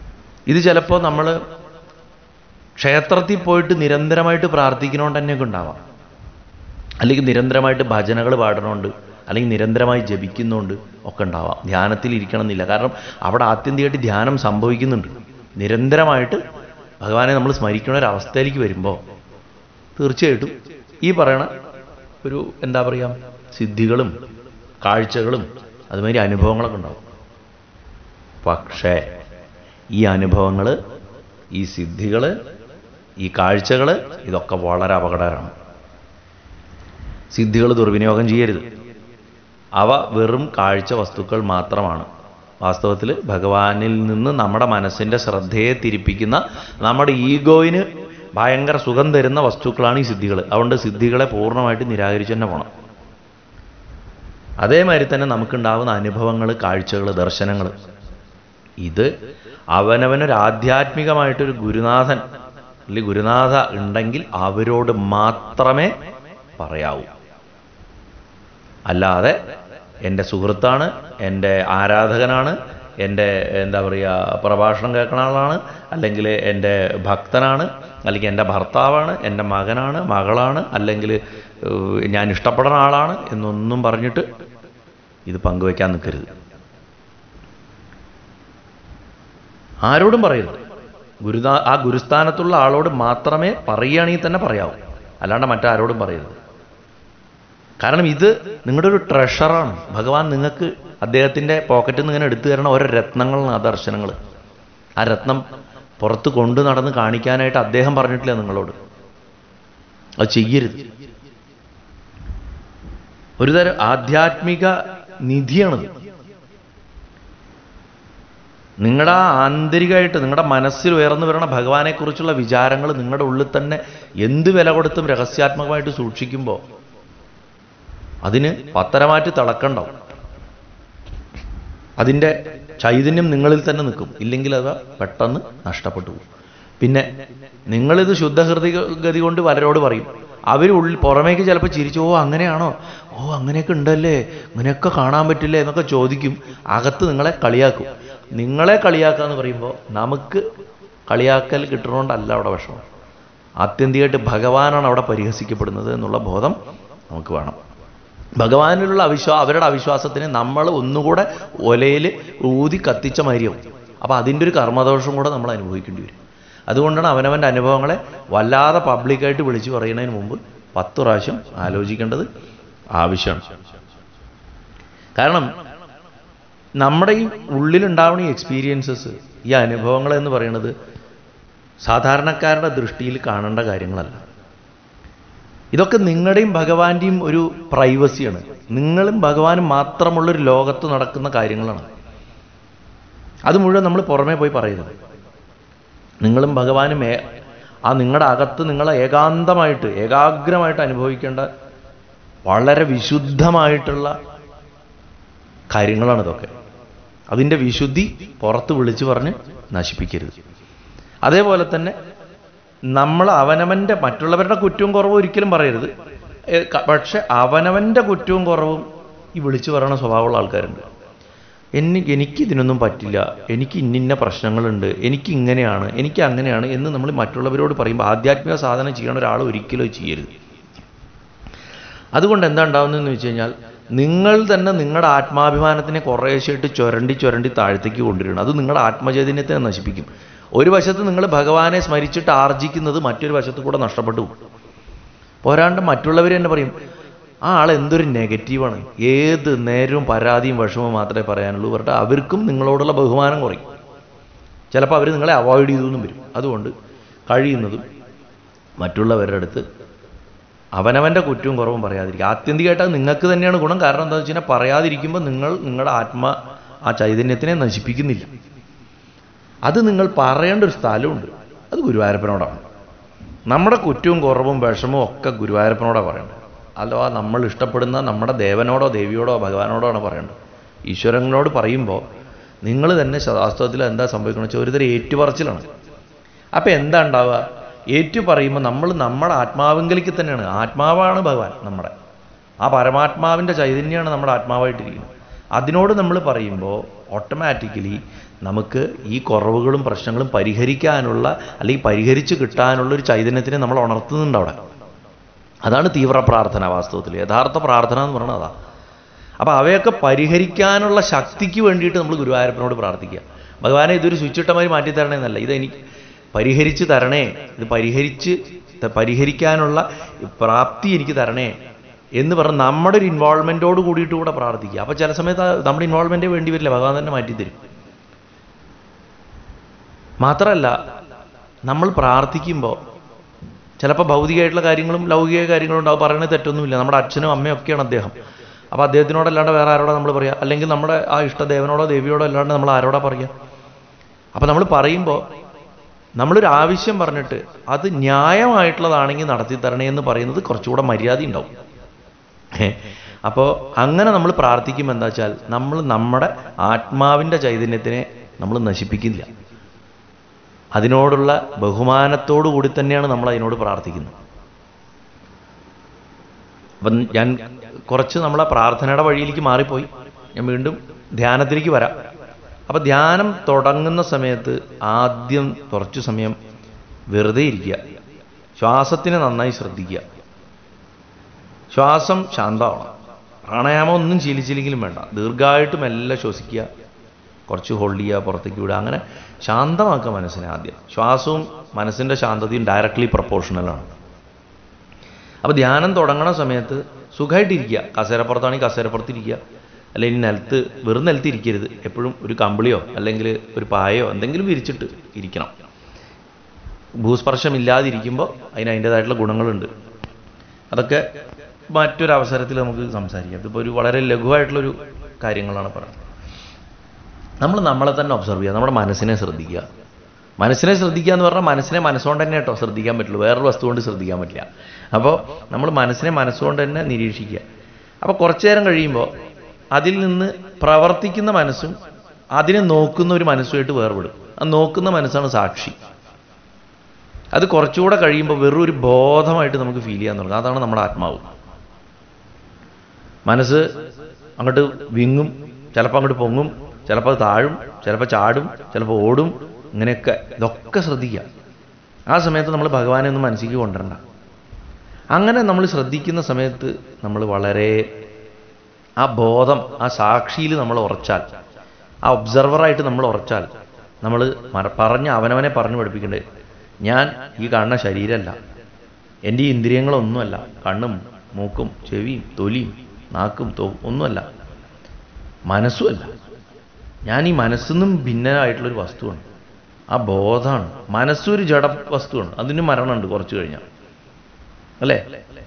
ഇത് ചിലപ്പോൾ നമ്മൾ ക്ഷേത്രത്തിൽ പോയിട്ട് നിരന്തരമായിട്ട് പ്രാർത്ഥിക്കണോണ്ട് തന്നെയൊക്കെ ഉണ്ടാവാം അല്ലെങ്കിൽ നിരന്തരമായിട്ട് ഭജനകൾ പാടണമുണ്ട് അല്ലെങ്കിൽ നിരന്തരമായി ജപിക്കുന്നുണ്ട് ഒക്കെ ഉണ്ടാവാം ധ്യാനത്തിൽ ഇരിക്കണം എന്നില്ല കാരണം അവിടെ ആത്യന്തികമായിട്ട് ധ്യാനം സംഭവിക്കുന്നുണ്ട് നിരന്തരമായിട്ട് ഭഗവാനെ നമ്മൾ സ്മരിക്കുന്ന ഒരു അവസ്ഥയിലേക്ക് വരുമ്പോൾ തീർച്ചയായിട്ടും ഈ പറയണ ഒരു എന്താ പറയുക സിദ്ധികളും കാഴ്ചകളും അതുമാതിരി അനുഭവങ്ങളൊക്കെ ഉണ്ടാവും പക്ഷേ ഈ അനുഭവങ്ങൾ ഈ സിദ്ധികൾ ഈ കാഴ്ചകൾ ഇതൊക്കെ വളരെ അപകടകരമാണ് സിദ്ധികൾ ദുർവിനിയോഗം ചെയ്യരുത് അവ വെറും കാഴ്ച വസ്തുക്കൾ മാത്രമാണ് വാസ്തവത്തിൽ ഭഗവാനിൽ നിന്ന് നമ്മുടെ മനസ്സിൻ്റെ ശ്രദ്ധയെ തിരിപ്പിക്കുന്ന നമ്മുടെ ഈഗോയിന് ഭയങ്കര സുഖം തരുന്ന വസ്തുക്കളാണ് ഈ സിദ്ധികൾ അതുകൊണ്ട് സിദ്ധികളെ പൂർണ്ണമായിട്ട് നിരാകരിച്ചു തന്നെ പോകണം അതേമാതിരി തന്നെ നമുക്കുണ്ടാകുന്ന അനുഭവങ്ങൾ കാഴ്ചകൾ ദർശനങ്ങൾ ഇത് അവനവനൊരു ആധ്യാത്മികമായിട്ടൊരു ഗുരുനാഥൻ അല്ലെങ്കിൽ ഗുരുനാഥ ഉണ്ടെങ്കിൽ അവരോട് മാത്രമേ പറയാവൂ അല്ലാതെ എൻ്റെ സുഹൃത്താണ് എൻ്റെ ആരാധകനാണ് എൻ്റെ എന്താ പറയുക പ്രഭാഷണം കേൾക്കുന്ന ആളാണ് അല്ലെങ്കിൽ എൻ്റെ ഭക്തനാണ് അല്ലെങ്കിൽ എൻ്റെ ഭർത്താവാണ് എൻ്റെ മകനാണ് മകളാണ് അല്ലെങ്കിൽ ഏഹ്, ഞാൻ ഇഷ്ടപ്പെടുന്ന ആളാണ് എന്നൊന്നും പറഞ്ഞിട്ട് ഇത് പങ്കുവയ്ക്കാൻ നിൽക്കരുത് ആരോടും പറയരുത് ഗുരുനാ ആ ഗുരുസ്ഥാനത്തുള്ള ആളോട് മാത്രമേ പറയുകയാണെങ്കിൽ തന്നെ പറയാവൂ അല്ലാണ്ട് മറ്റാരോടും പറയരുത് കാരണം ഇത് നിങ്ങളുടെ ഒരു ട്രഷറാണ് ഭഗവാൻ നിങ്ങൾക്ക് അദ്ദേഹത്തിൻ്റെ പോക്കറ്റിൽ നിന്ന് ഇങ്ങനെ എടുത്തു തരണ ഓരോ രത്നങ്ങളാണ് ആ ദർശനങ്ങൾ ആ രത്നം പുറത്ത് കൊണ്ടു നടന്ന് കാണിക്കാനായിട്ട് അദ്ദേഹം പറഞ്ഞിട്ടില്ല നിങ്ങളോട് അത് ചെയ്യരുത് ഒരുതരം ആധ്യാത്മിക നിധിയാണത് നിങ്ങളുടെ ആ ആന്തരികമായിട്ട് നിങ്ങളുടെ മനസ്സിൽ ഉയർന്നു വരുന്ന ഭഗവാനെക്കുറിച്ചുള്ള വിചാരങ്ങൾ നിങ്ങളുടെ ഉള്ളിൽ തന്നെ എന്ത് വില കൊടുത്തും രഹസ്യാത്മകമായിട്ട് സൂക്ഷിക്കുമ്പോൾ അതിന് പത്തരമാറ്റ് തിളക്കണ്ടാവും അതിൻ്റെ ചൈതന്യം നിങ്ങളിൽ തന്നെ നിൽക്കും ഇല്ലെങ്കിൽ അത് പെട്ടെന്ന് നഷ്ടപ്പെട്ടു പോകും പിന്നെ നിങ്ങളിത് ശുദ്ധഹൃദയ ഗതി കൊണ്ട് പലരോട് പറയും അവർ ഉള്ളിൽ പുറമേക്ക് ചിലപ്പോൾ ചിരിച്ചു ഓ അങ്ങനെയാണോ ഓ അങ്ങനെയൊക്കെ ഉണ്ടല്ലേ ഇങ്ങനെയൊക്കെ കാണാൻ പറ്റില്ലേ എന്നൊക്കെ ചോദിക്കും അകത്ത് നിങ്ങളെ കളിയാക്കും നിങ്ങളെ കളിയാക്കുക എന്ന് പറയുമ്പോൾ നമുക്ക് കളിയാക്കൽ കിട്ടണോണ്ടല്ല അവിടെ വിഷമം ആത്യന്തികമായിട്ട് ഭഗവാനാണ് അവിടെ പരിഹസിക്കപ്പെടുന്നത് എന്നുള്ള ബോധം നമുക്ക് വേണം ഭഗവാനിലുള്ള അവിശ്വാ അവരുടെ അവിശ്വാസത്തിന് നമ്മൾ ഒന്നുകൂടെ ഒലയിൽ ഊതി കത്തിച്ച മാതിരിയാവും അപ്പോൾ അതിൻ്റെ ഒരു കർമ്മദോഷം കൂടെ നമ്മൾ അനുഭവിക്കേണ്ടി വരും അതുകൊണ്ടാണ് അവനവൻ്റെ അനുഭവങ്ങളെ വല്ലാതെ പബ്ലിക്കായിട്ട് വിളിച്ചു പറയുന്നതിന് മുമ്പ് പത്ത് പ്രാവശ്യം ആലോചിക്കേണ്ടത് ആവശ്യമാണ് കാരണം നമ്മുടെ ഈ ഉള്ളിലുണ്ടാവുന്ന ഈ എക്സ്പീരിയൻസസ് ഈ അനുഭവങ്ങൾ എന്ന് പറയുന്നത് സാധാരണക്കാരുടെ ദൃഷ്ടിയിൽ കാണേണ്ട കാര്യങ്ങളല്ല ഇതൊക്കെ നിങ്ങളുടെയും ഭഗവാന്റെയും ഒരു പ്രൈവസിയാണ് നിങ്ങളും ഭഗവാനും മാത്രമുള്ളൊരു ലോകത്ത് നടക്കുന്ന കാര്യങ്ങളാണ് അത് മുഴുവൻ നമ്മൾ പുറമേ പോയി പറയുന്നത് നിങ്ങളും ഭഗവാനും ഏ ആ നിങ്ങളുടെ അകത്ത് നിങ്ങളെ ഏകാന്തമായിട്ട് ഏകാഗ്രമായിട്ട് അനുഭവിക്കേണ്ട വളരെ വിശുദ്ധമായിട്ടുള്ള കാര്യങ്ങളാണ് ഇതൊക്കെ അതിൻ്റെ വിശുദ്ധി പുറത്ത് വിളിച്ചു പറഞ്ഞ് നശിപ്പിക്കരുത് അതേപോലെ തന്നെ നമ്മൾ അവനവൻ്റെ മറ്റുള്ളവരുടെ കുറ്റവും കുറവും ഒരിക്കലും പറയരുത് ഏ, ക- പക്ഷെ അവനവൻ്റെ കുറ്റവും കുറവും ഈ വിളിച്ചു പറയണ സ്വഭാവമുള്ള ആൾക്കാരുണ്ട് എനിക്ക് എനിക്ക് ഇതിനൊന്നും പറ്റില്ല എനിക്ക് ഇന്നിന്ന പ്രശ്നങ്ങളുണ്ട് എനിക്ക് ഇങ്ങനെയാണ് എനിക്ക് അങ്ങനെയാണ് എന്ന് നമ്മൾ മറ്റുള്ളവരോട് പറയുമ്പോൾ ആധ്യാത്മിക സാധനം ചെയ്യണ ഒരാൾ ഒരിക്കലും അത് ചെയ്യരുത് അതുകൊണ്ട് എന്താ ഉണ്ടാവുന്നതെന്ന് വെച്ച് കഴിഞ്ഞാൽ നിങ്ങൾ തന്നെ നിങ്ങളുടെ ആത്മാഭിമാനത്തിനെ കുറേശ്ശായിട്ട് ചുരണ്ടി ചുരണ്ടി താഴത്തേക്ക് കൊണ്ടുവരണം അത് നിങ്ങളുടെ ആത്മചൈതന്യത്തെ നശിപ്പിക്കും ഒരു വശത്ത് നിങ്ങൾ ഭഗവാനെ സ്മരിച്ചിട്ട് ആർജിക്കുന്നത് മറ്റൊരു വശത്ത് കൂടെ നഷ്ടപ്പെട്ടു പോകും പോരാണ്ട് മറ്റുള്ളവർ തന്നെ പറയും ആ ആൾ എന്തൊരു നെഗറ്റീവാണ് ഏത് നേരവും പരാതിയും വിഷമവും മാത്രമേ പറയാനുള്ളൂ പറഞ്ഞിട്ട് അവർക്കും നിങ്ങളോടുള്ള ബഹുമാനം കുറയും ചിലപ്പോൾ അവർ നിങ്ങളെ അവോയ്ഡ് ചെയ്തൊന്നും വരും അതുകൊണ്ട് കഴിയുന്നതും മറ്റുള്ളവരുടെ അടുത്ത് അവനവൻ്റെ കുറ്റവും കുറവും പറയാതിരിക്കുക ആത്യന്തികമായിട്ട് അത് നിങ്ങൾക്ക് തന്നെയാണ് ഗുണം കാരണം എന്താണെന്ന് വെച്ച് കഴിഞ്ഞാൽ പറയാതിരിക്കുമ്പോൾ നിങ്ങൾ നിങ്ങളുടെ ആത്മ ആ ചൈതന്യത്തിനെ നശിപ്പിക്കുന്നില്ല അത് നിങ്ങൾ പറയേണ്ട ഒരു സ്ഥലമുണ്ട് അത് ഗുരുവായൂരപ്പനോടാണ് നമ്മുടെ കുറ്റവും കുറവും വിഷമവും ഒക്കെ ഗുരുവായൂരപ്പനോടാണ് പറയേണ്ടത് അഥവാ നമ്മൾ ഇഷ്ടപ്പെടുന്ന നമ്മുടെ ദേവനോടോ ദേവിയോടോ ഭഗവാനോടോ ആണ് പറയേണ്ടത് ഈശ്വരനോട് പറയുമ്പോൾ നിങ്ങൾ തന്നെ വാസ്തവത്തിൽ എന്താ സംഭവിക്കുന്നത് വെച്ചാൽ ഒരുതരം ഏറ്റുപറച്ചിലാണ് അപ്പം എന്താ ഉണ്ടാവുക ഏറ്റു പറയുമ്പോൾ നമ്മൾ നമ്മുടെ ആത്മാവിങ്കലേക്ക് തന്നെയാണ് ആത്മാവാണ് ഭഗവാൻ നമ്മുടെ ആ പരമാത്മാവിൻ്റെ ചൈതന്യമാണ് നമ്മുടെ ആത്മാവായിട്ടിരിക്കുന്നത് അതിനോട് നമ്മൾ പറയുമ്പോൾ ഓട്ടോമാറ്റിക്കലി നമുക്ക് ഈ കുറവുകളും പ്രശ്നങ്ങളും പരിഹരിക്കാനുള്ള അല്ലെങ്കിൽ പരിഹരിച്ച് കിട്ടാനുള്ള ഒരു ചൈതന്യത്തിനെ നമ്മൾ ഉണർത്തുന്നുണ്ട് അവിടെ അതാണ് തീവ്ര പ്രാർത്ഥന വാസ്തവത്തിൽ യഥാർത്ഥ പ്രാർത്ഥന എന്ന് പറയുന്നത് അതാ അപ്പോൾ അവയൊക്കെ പരിഹരിക്കാനുള്ള ശക്തിക്ക് വേണ്ടിയിട്ട് നമ്മൾ ഗുരുവായൂരപ്പനോട് പ്രാർത്ഥിക്കുക ഭഗവാനെ ഇതൊരു സ്വിച്ചിട്ടമാതിരി മാറ്റി തരണേ എന്നല്ല ഇതെനിക്ക് പരിഹരിച്ച് തരണേ ഇത് പരിഹരിച്ച് ത- പരിഹരിക്കാനുള്ള പ്രാപ്തി എനിക്ക് തരണേ എന്ന് പറഞ്ഞ് നമ്മുടെ ഒരു ഇൻവോൾവ്മെൻറ്റോട് കൂടിയിട്ട് കൂടെ പ്രാർത്ഥിക്കുക അപ്പോൾ ചില സമയത്ത് ആ നമ്മുടെ ഇൻവോൾവ്മെൻറ്റേ വേണ്ടി വരില്ല ഭഗവാൻ തന്നെ മാറ്റിത്തരും മാത്രമല്ല നമ്മൾ പ്രാർത്ഥിക്കുമ്പോൾ ചിലപ്പോൾ ഭൗതികമായിട്ടുള്ള കാര്യങ്ങളും ലൗകിക കാര്യങ്ങളും ഉണ്ടാവും പറയുന്നത് തെറ്റൊന്നുമില്ല നമ്മുടെ അച്ഛനും അമ്മയും ഒക്കെയാണ് അദ്ദേഹം അപ്പോൾ അദ്ദേഹത്തിനോടല്ലാണ്ട് വേറെ ആരോടാ നമ്മൾ പറയുക അല്ലെങ്കിൽ നമ്മുടെ ആ ഇഷ്ടദേവനോടോ ദേവിയോടോ അല്ലാണ്ട് നമ്മൾ ആരോടാ പറയുക അപ്പോൾ നമ്മൾ പറയുമ്പോൾ നമ്മളൊരു ആവശ്യം പറഞ്ഞിട്ട് അത് ന്യായമായിട്ടുള്ളതാണെങ്കിൽ നടത്തി തരണേ എന്ന് പറയുന്നത് കുറച്ചുകൂടെ മര്യാദ ഉണ്ടാവും അപ്പോൾ അങ്ങനെ നമ്മൾ പ്രാർത്ഥിക്കുമ്പോൾ എന്താ വെച്ചാൽ നമ്മൾ നമ്മുടെ ആത്മാവിൻ്റെ ചൈതന്യത്തിനെ നമ്മൾ നശിപ്പിക്കില്ല അതിനോടുള്ള ബഹുമാനത്തോടു കൂടി തന്നെയാണ് നമ്മൾ അതിനോട് പ്രാർത്ഥിക്കുന്നത് അപ്പം ഞാൻ കുറച്ച് നമ്മളെ പ്രാർത്ഥനയുടെ വഴിയിലേക്ക് മാറിപ്പോയി ഞാൻ വീണ്ടും ധ്യാനത്തിലേക്ക് വരാം അപ്പം ധ്യാനം തുടങ്ങുന്ന സമയത്ത് ആദ്യം കുറച്ചു സമയം വെറുതെ ഇരിക്കുക ശ്വാസത്തിനെ നന്നായി ശ്രദ്ധിക്കുക ശ്വാസം ശാന്തമാവണം പ്രാണായാമം ഒന്നും ശീലിച്ചില്ലെങ്കിലും വേണ്ട ദീർഘമായിട്ട് മെല്ലെ ശ്വസിക്കുക കുറച്ച് ഹോൾഡ് ചെയ്യുക പുറത്തേക്ക് വിടുക അങ്ങനെ ശാന്തമാക്കുക മനസ്സിനെ ആദ്യം ശ്വാസവും മനസ്സിൻ്റെ ശാന്തതയും ഡയറക്ട്ലി പ്രപ്പോർഷണലാണ് അപ്പോൾ ധ്യാനം തുടങ്ങണ സമയത്ത് സുഖമായിട്ടിരിക്കുക കസേരപ്പുറത്താണെങ്കിൽ കസേരപ്പുറത്തിരിക്കുക അല്ലെങ്കിൽ നിലത്ത് വെറും നിലത്ത് ഇരിക്കരുത് എപ്പോഴും ഒരു കമ്പിളിയോ അല്ലെങ്കിൽ ഒരു പായയോ എന്തെങ്കിലും വിരിച്ചിട്ട് ഇരിക്കണം ഭൂസ്പർശമില്ലാതിരിക്കുമ്പോൾ അതിന് അതിൻ്റേതായിട്ടുള്ള ഗുണങ്ങളുണ്ട് അതൊക്കെ മറ്റൊരവസരത്തിൽ നമുക്ക് സംസാരിക്കാം ഇതിപ്പോൾ ഒരു വളരെ ലഘുവായിട്ടുള്ളൊരു കാര്യങ്ങളാണ് പറയുന്നത് നമ്മൾ നമ്മളെ തന്നെ ഒബ്സർവ് ചെയ്യുക നമ്മുടെ മനസ്സിനെ ശ്രദ്ധിക്കുക മനസ്സിനെ ശ്രദ്ധിക്കുക എന്ന് പറഞ്ഞാൽ മനസ്സിനെ മനസ്സുകൊണ്ട് തന്നെ കേട്ടോ ശ്രദ്ധിക്കാൻ പറ്റുള്ളൂ വേറൊരു വസ്തു കൊണ്ട് ശ്രദ്ധിക്കാൻ പറ്റില്ല അപ്പോൾ നമ്മൾ മനസ്സിനെ മനസ്സുകൊണ്ട് തന്നെ നിരീക്ഷിക്കുക അപ്പോൾ കുറച്ചു നേരം കഴിയുമ്പോൾ അതിൽ നിന്ന് പ്രവർത്തിക്കുന്ന മനസ്സും അതിനെ നോക്കുന്ന ഒരു മനസ്സുമായിട്ട് വേർപെടും ആ നോക്കുന്ന മനസ്സാണ് സാക്ഷി അത് കുറച്ചുകൂടെ കഴിയുമ്പോൾ വെറും ഒരു ബോധമായിട്ട് നമുക്ക് ഫീൽ ചെയ്യാൻ തുടങ്ങും അതാണ് നമ്മുടെ ആത്മാവ് മനസ്സ് അങ്ങോട്ട് വിങ്ങും ചിലപ്പോൾ അങ്ങോട്ട് പൊങ്ങും ചിലപ്പോൾ അത് താഴും ചിലപ്പോൾ ചാടും ചിലപ്പോൾ ഓടും ഇങ്ങനെയൊക്കെ ഇതൊക്കെ ശ്രദ്ധിക്കുക ആ സമയത്ത് നമ്മൾ ഭഗവാനെ ഒന്ന് മനസ്സിലേക്ക് കൊണ്ടുവരണ്ട അങ്ങനെ നമ്മൾ ശ്രദ്ധിക്കുന്ന സമയത്ത് നമ്മൾ വളരെ ആ ബോധം ആ സാക്ഷിയിൽ നമ്മൾ ഉറച്ചാൽ ആ ഒബ്സർവറായിട്ട് നമ്മൾ ഉറച്ചാൽ നമ്മൾ പറഞ്ഞ് അവനവനെ പറഞ്ഞു പഠിപ്പിക്കേണ്ടത് ഞാൻ ഈ കാണുന്ന ശരീരമല്ല എൻ്റെ ഈ ഇന്ദ്രിയങ്ങളൊന്നുമല്ല കണ്ണും മൂക്കും ചെവിയും തൊലിയും നാക്കും തോ ഒന്നുമല്ല മനസ്സുമല്ല ഞാൻ ഈ മനസ്സിന്നും ഭിന്നമായിട്ടുള്ളൊരു വസ്തുവാണ് ആ ബോധമാണ് മനസ്സൊരു ജഡ വസ്തുവാണ് അതിന് മരണമുണ്ട് കുറച്ച് കഴിഞ്ഞാൽ അല്ലേ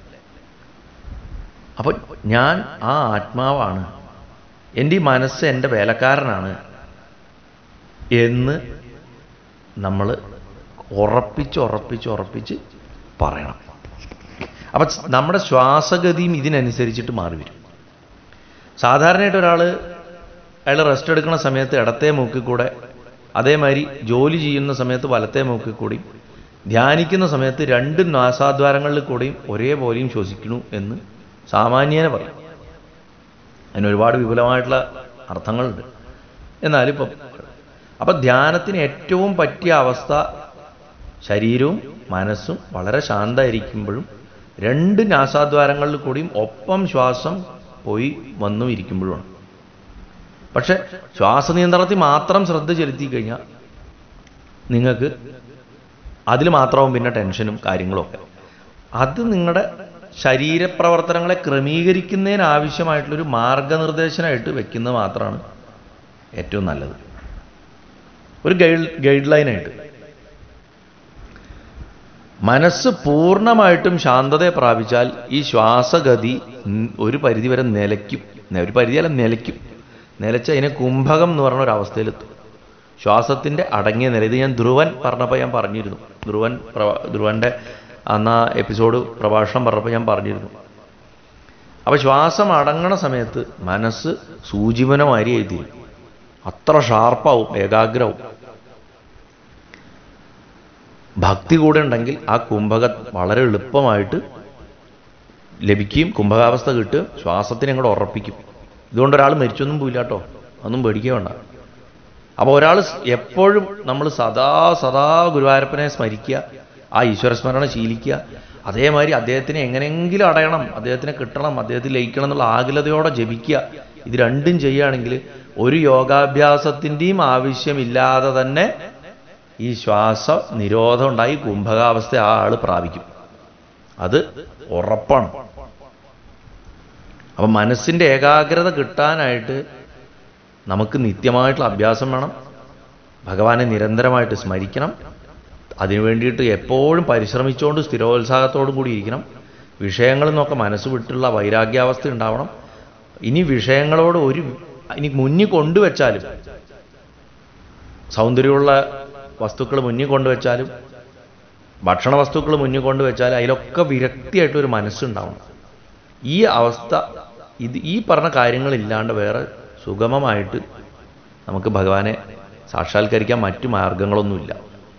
അപ്പൊ ഞാൻ ആ ആത്മാവാണ് എൻ്റെ ഈ മനസ്സ് എൻ്റെ വേലക്കാരനാണ് എന്ന് നമ്മൾ ഉറപ്പിച്ച് ഉറപ്പിച്ച് ഉറപ്പിച്ച് പറയണം അപ്പൊ നമ്മുടെ ശ്വാസഗതിയും ഇതിനനുസരിച്ചിട്ട് മാറി വരും സാധാരണയായിട്ട് ഒരാൾ അയാൾ റെസ്റ്റ് എടുക്കുന്ന സമയത്ത് ഇടത്തെ മൂക്കിൽ കൂടെ അതേമാതിരി ജോലി ചെയ്യുന്ന സമയത്ത് വലത്തെ മൂക്കിൽ കൂടിയും ധ്യാനിക്കുന്ന സമയത്ത് രണ്ട് നാസാദ്വാരങ്ങളിൽ കൂടെയും ഒരേപോലെയും ശ്വസിക്കണു എന്ന് സാമാന്യേന പറയും അതിന് ഒരുപാട് വിപുലമായിട്ടുള്ള അർത്ഥങ്ങളുണ്ട് എന്നാലും ഇപ്പം അപ്പം ധ്യാനത്തിന് ഏറ്റവും പറ്റിയ അവസ്ഥ ശരീരവും മനസ്സും വളരെ ശാന്തമായിരിക്കുമ്പോഴും രണ്ട് നാസാദ്വാരങ്ങളിൽ കൂടിയും ഒപ്പം ശ്വാസം പോയി വന്നും ഇരിക്കുമ്പോഴുമാണ് പക്ഷെ ശ്വാസനിയന്ത്രണത്തിൽ മാത്രം ശ്രദ്ധ ചെലുത്തി കഴിഞ്ഞാൽ നിങ്ങൾക്ക് അതിൽ മാത്രമാവും പിന്നെ ടെൻഷനും കാര്യങ്ങളും ഒക്കെ അത് നിങ്ങളുടെ ശരീരപ്രവർത്തനങ്ങളെ ക്രമീകരിക്കുന്നതിന് ആവശ്യമായിട്ടുള്ളൊരു മാർഗനിർദ്ദേശനമായിട്ട് വെക്കുന്നത് മാത്രമാണ് ഏറ്റവും നല്ലത് ഒരു ഗൈഡ് ഗൈഡ് ലൈനായിട്ട് മനസ്സ് പൂർണ്ണമായിട്ടും ശാന്തതയെ പ്രാപിച്ചാൽ ഈ ശ്വാസഗതി ഒരു പരിധിവരെ നിലയ്ക്കും ഒരു പരിധിയല്ല നിലയ്ക്കും നിലച്ച് അതിനെ കുംഭകം എന്ന് പറഞ്ഞ ഒരു അവസ്ഥയിലെത്തും ശ്വാസത്തിൻ്റെ അടങ്ങിയ നില ഇത് ഞാൻ ധ്രുവൻ പറഞ്ഞപ്പോൾ ഞാൻ പറഞ്ഞിരുന്നു ധ്രുവൻ ധ്രുവൻ്റെ അന്ന് ആ എപ്പിസോഡ് പ്രഭാഷണം പറഞ്ഞപ്പോൾ ഞാൻ പറഞ്ഞിരുന്നു അപ്പോൾ ശ്വാസം അടങ്ങണ സമയത്ത് മനസ്സ് സൂചിമനമാരി എഴുതി അത്ര ഷാർപ്പാവും ഏകാഗ്രവും ഭക്തി കൂടെ ഉണ്ടെങ്കിൽ ആ കുംഭക വളരെ എളുപ്പമായിട്ട് ലഭിക്കുകയും കുംഭകാവസ്ഥ കിട്ടുക ശ്വാസത്തിനെ അങ്ങോട്ട് ഉറപ്പിക്കും ഇതുകൊണ്ട് ഒരാൾ മരിച്ചൊന്നും പോയില്ല കേട്ടോ ഒന്നും പേടിക്കുക വേണ്ട അപ്പോൾ ഒരാൾ എപ്പോഴും നമ്മൾ സദാ സദാ ഗുരുവായൂരപ്പനെ സ്മരിക്കുക ആ ഈശ്വരസ്മരണ ശീലിക്കുക അതേമാതിരി അദ്ദേഹത്തിനെ എങ്ങനെയെങ്കിലും അടയണം അദ്ദേഹത്തിനെ കിട്ടണം അദ്ദേഹത്തിൽ ലയിക്കണം എന്നുള്ള ആകുലതയോടെ ജപിക്കുക ഇത് രണ്ടും ചെയ്യുകയാണെങ്കിൽ ഒരു യോഗാഭ്യാസത്തിൻ്റെയും ആവശ്യമില്ലാതെ തന്നെ ഈ ശ്വാസ നിരോധം ഉണ്ടായി കുംഭകാവസ്ഥ ആ ആൾ പ്രാപിക്കും അത് ഉറപ്പാണ് അപ്പം മനസ്സിൻ്റെ ഏകാഗ്രത കിട്ടാനായിട്ട് നമുക്ക് നിത്യമായിട്ടുള്ള അഭ്യാസം വേണം ഭഗവാനെ നിരന്തരമായിട്ട് സ്മരിക്കണം അതിനു വേണ്ടിയിട്ട് എപ്പോഴും പരിശ്രമിച്ചുകൊണ്ട് സ്ഥിരോത്സാഹത്തോടും കൂടി ഇരിക്കണം വിഷയങ്ങളിൽ നിന്നൊക്കെ മനസ്സ് വിട്ടുള്ള വൈരാഗ്യാവസ്ഥ ഉണ്ടാവണം ഇനി വിഷയങ്ങളോട് ഒരു ഇനി മുന്നിൽ കൊണ്ടുവച്ചാലും സൗന്ദര്യമുള്ള വസ്തുക്കൾ മുന്നിൽ കൊണ്ടുവച്ചാലും ഭക്ഷണ വസ്തുക്കൾ മുന്നിൽ കൊണ്ടുവച്ചാലും അതിലൊക്കെ വിരക്തിയായിട്ട് ഒരു മനസ്സുണ്ടാവണം ഈ അവസ്ഥ ഇത് ഈ പറഞ്ഞ കാര്യങ്ങളില്ലാണ്ട് വേറെ സുഗമമായിട്ട് നമുക്ക് ഭഗവാനെ സാക്ഷാത്കരിക്കാൻ മറ്റു മാർഗങ്ങളൊന്നുമില്ല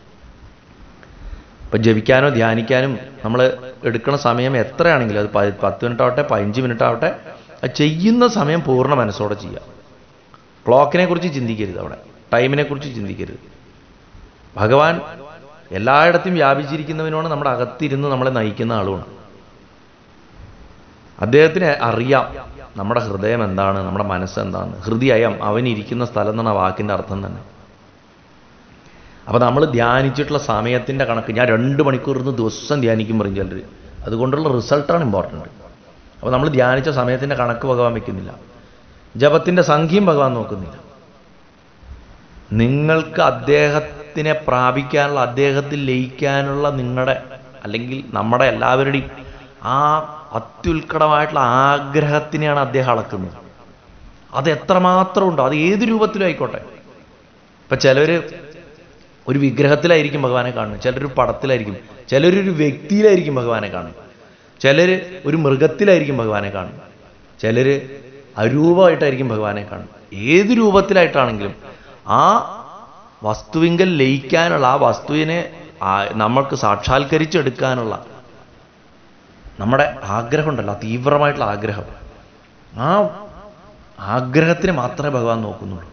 ഇപ്പം ജപിക്കാനോ ധ്യാനിക്കാനും നമ്മൾ എടുക്കുന്ന സമയം എത്രയാണെങ്കിലും അത് പ- പത്ത് മിനിറ്റ് ആവട്ടെ പതിനഞ്ച് മിനിറ്റ് ആവട്ടെ അത് ചെയ്യുന്ന സമയം പൂർണ്ണ മനസ്സോടെ ചെയ്യുക ക്ലോക്കിനെ കുറിച്ച് ചിന്തിക്കരുത് അവിടെ ടൈമിനെ കുറിച്ച് ചിന്തിക്കരുത് ഭഗവാൻ എല്ലായിടത്തും വ്യാപിച്ചിരിക്കുന്നവനോട് നമ്മുടെ അകത്തിരുന്ന് നമ്മളെ നയിക്കുന്ന ആളുമാണ് അദ്ദേഹത്തിന് അറിയാം നമ്മുടെ ഹൃദയം എന്താണ് നമ്മുടെ മനസ്സ് എന്താണ് ഹൃദയം അവനിരിക്കുന്ന സ്ഥലം എന്നാണ് ആ വാക്കിൻ്റെ അർത്ഥം തന്നെ അപ്പോൾ നമ്മൾ ധ്യാനിച്ചിട്ടുള്ള സമയത്തിൻ്റെ കണക്ക് ഞാൻ രണ്ട് മണിക്കൂർ ഇരുന്ന് ദിവസം ധ്യാനിക്കും പറയും ചിലർ അതുകൊണ്ടുള്ള റിസൾട്ടാണ് ഇമ്പോർട്ടൻറ്റ് അപ്പോൾ നമ്മൾ ധ്യാനിച്ച സമയത്തിൻ്റെ കണക്ക് ഭഗവാൻ വെക്കുന്നില്ല ജപത്തിൻ്റെ സംഖ്യയും ഭഗവാൻ നോക്കുന്നില്ല നിങ്ങൾക്ക് അദ്ദേഹത്തിനെ പ്രാപിക്കാനുള്ള അദ്ദേഹത്തിൽ ലയിക്കാനുള്ള നിങ്ങളുടെ അല്ലെങ്കിൽ നമ്മുടെ എല്ലാവരുടെയും ആ അത്യുൽക്കടമായിട്ടുള്ള ആഗ്രഹത്തിനെയാണ് അദ്ദേഹം അളക്കുന്നത് അത് എത്രമാത്രം ഉണ്ടോ അത് ഏത് രൂപത്തിലും ആയിക്കോട്ടെ ഇപ്പം ചിലർ ഒരു വിഗ്രഹത്തിലായിരിക്കും ഭഗവാനെ കാണുന്നത് ചിലരൊരു പടത്തിലായിരിക്കും ചിലരൊരു വ്യക്തിയിലായിരിക്കും ഭഗവാനെ കാണുന്നത് ചിലർ ഒരു മൃഗത്തിലായിരിക്കും ഭഗവാനെ കാണുന്നത് ചിലർ അരൂപമായിട്ടായിരിക്കും ഭഗവാനെ കാണുന്നത് ഏത് രൂപത്തിലായിട്ടാണെങ്കിലും ആ വസ്തുവിങ്കൽ ലയിക്കാനുള്ള ആ വസ്തുവിനെ ആ- നമ്മൾക്ക് സാക്ഷാത്കരിച്ചെടുക്കാനുള്ള നമ്മുടെ ആഗ്രഹമുണ്ടല്ലോ ആ തീവ്രമായിട്ടുള്ള ആഗ്രഹം ആ ആഗ്രഹത്തിന് മാത്രമേ ഭഗവാൻ നോക്കുന്നുള്ളൂ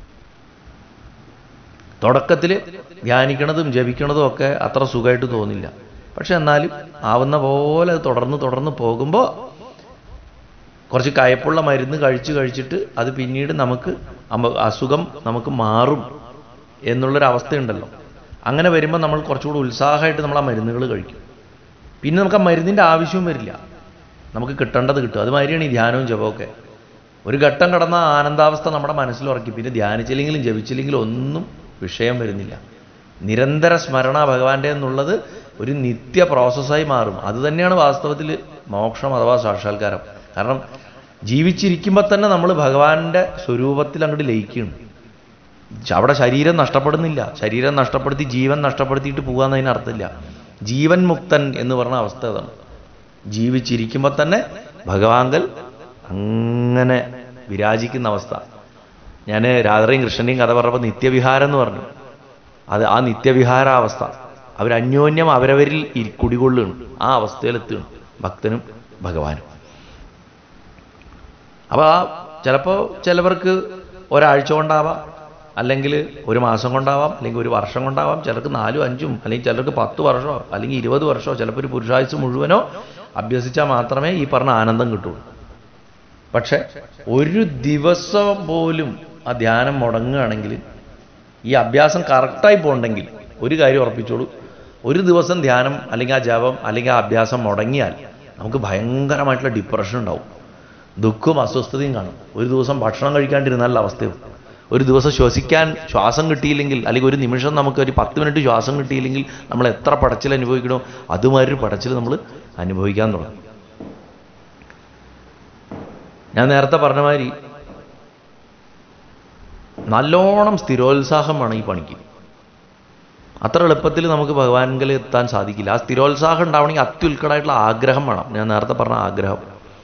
തുടക്കത്തിൽ ധ്യാനിക്കണതും ജപിക്കണതും ഒക്കെ അത്ര സുഖമായിട്ട് തോന്നില്ല പക്ഷെ എന്നാലും ആവുന്ന പോലെ അത് തുടർന്ന് തുടർന്ന് പോകുമ്പോൾ കുറച്ച് കയപ്പുള്ള മരുന്ന് കഴിച്ച് കഴിച്ചിട്ട് അത് പിന്നീട് നമുക്ക് അമ- അസുഖം നമുക്ക് മാറും എന്നുള്ളൊരവസ്ഥയുണ്ടല്ലോ അങ്ങനെ വരുമ്പോൾ നമ്മൾ കുറച്ചുകൂടി ഉത്സാഹമായിട്ട് നമ്മൾ ആ മരുന്നുകൾ കഴിക്കും പിന്നെ നമുക്ക് ആ മരുന്നിൻ്റെ ആവശ്യവും വരില്ല നമുക്ക് കിട്ടേണ്ടത് കിട്ടും അതുമാതിരിയാണ് ഈ ധ്യാനവും ജപമൊക്കെ ഒരു ഘട്ടം കടന്ന ആ ആനന്ദാവസ്ഥ നമ്മുടെ മനസ്സിൽ ഉറക്കി പിന്നെ ധ്യാനിച്ചില്ലെങ്കിലും ജപിച്ചില്ലെങ്കിലും ഒന്നും വിഷയം വരുന്നില്ല നിരന്തര സ്മരണ ഭഗവാന്റെ എന്നുള്ളത് ഒരു നിത്യ പ്രോസസ്സായി മാറും അത് തന്നെയാണ് വാസ്തവത്തിൽ മോക്ഷം അഥവാ സാക്ഷാത്കാരം കാരണം ജീവിച്ചിരിക്കുമ്പോൾ തന്നെ നമ്മൾ ഭഗവാന്റെ സ്വരൂപത്തിൽ അങ്ങോട്ട് ലയിക്കുകയാണ് അവിടെ ശരീരം നഷ്ടപ്പെടുന്നില്ല ശരീരം നഷ്ടപ്പെടുത്തി ജീവൻ നഷ്ടപ്പെടുത്തിയിട്ട് പോകാന്നതിന് അർത്ഥമില്ല ജീവൻ മുക്തൻ എന്ന് പറഞ്ഞ അവസ്ഥ അതാണ് ജീവിച്ചിരിക്കുമ്പോൾ തന്നെ ഭഗവാങ്കൽ അങ്ങനെ വിരാജിക്കുന്ന അവസ്ഥ ഞാൻ രാധറയും കൃഷ്ണൻ്റെയും കഥ പറഞ്ഞപ്പോൾ നിത്യവിഹാരം എന്ന് പറഞ്ഞു അത് ആ നിത്യവിഹാരാവസ്ഥ അവരന്യോന്യം അവരവരിൽ ഇരി- കുടികൊള്ളുകയാണ് ആ അവസ്ഥയിലെത്തുകയാണ് ഭക്തനും ഭഗവാനും അപ്പോൾ ആ ചിലപ്പോൾ ചിലവർക്ക് ഒരാഴ്ച കൊണ്ടാവാം അല്ലെങ്കിൽ ഒരു മാസം കൊണ്ടാവാം അല്ലെങ്കിൽ ഒരു വർഷം കൊണ്ടാവാം ചിലർക്ക് നാലും അഞ്ചും അല്ലെങ്കിൽ ചിലർക്ക് പത്ത് വർഷമോ അല്ലെങ്കിൽ ഇരുപത് വർഷമോ ചിലപ്പോൾ ഒരു പുരുഷായുസ് മുഴുവനോ അഭ്യസിച്ചാൽ മാത്രമേ ഈ പറഞ്ഞ ആനന്ദം കിട്ടുള്ളൂ പക്ഷെ ഒരു ദിവസം പോലും ആ ധ്യാനം മുടങ്ങുകയാണെങ്കിൽ ഈ അഭ്യാസം കറക്റ്റായി പോകണമെങ്കിൽ ഒരു കാര്യം ഉറപ്പിച്ചോളൂ ഒരു ദിവസം ധ്യാനം അല്ലെങ്കിൽ ആ ജപം അല്ലെങ്കിൽ ആ അഭ്യാസം മുടങ്ങിയാൽ നമുക്ക് ഭയങ്കരമായിട്ടുള്ള ഡിപ്രഷൻ ഉണ്ടാവും ദുഃഖവും അസ്വസ്ഥതയും കാണും ഒരു ദിവസം ഭക്ഷണം കഴിക്കാണ്ടിരുന്നാലുള്ള അവസ്ഥയും ഒരു ദിവസം ശ്വസിക്കാൻ ശ്വാസം കിട്ടിയില്ലെങ്കിൽ അല്ലെങ്കിൽ ഒരു നിമിഷം നമുക്ക് ഒരു പത്ത് മിനിറ്റ് ശ്വാസം കിട്ടിയില്ലെങ്കിൽ നമ്മൾ എത്ര പടച്ചിൽ അനുഭവിക്കണോ അതുമാതിരി ഒരു പടച്ചിൽ നമ്മൾ അനുഭവിക്കാൻ തുടങ്ങും ഞാൻ നേരത്തെ പറഞ്ഞ മാതിരി നല്ലോണം സ്ഥിരോത്സാഹം വേണം ഈ പണിക്ക് അത്ര എളുപ്പത്തിൽ നമുക്ക് ഭഗവാൻകൽ എത്താൻ സാധിക്കില്ല ആ സ്ഥിരോത്സാഹം ഉണ്ടാവണമെങ്കിൽ അത്യുൽക്കടായിട്ടുള്ള ആഗ്രഹം വേണം ഞാൻ നേരത്തെ പറഞ്ഞ ആഗ്രഹം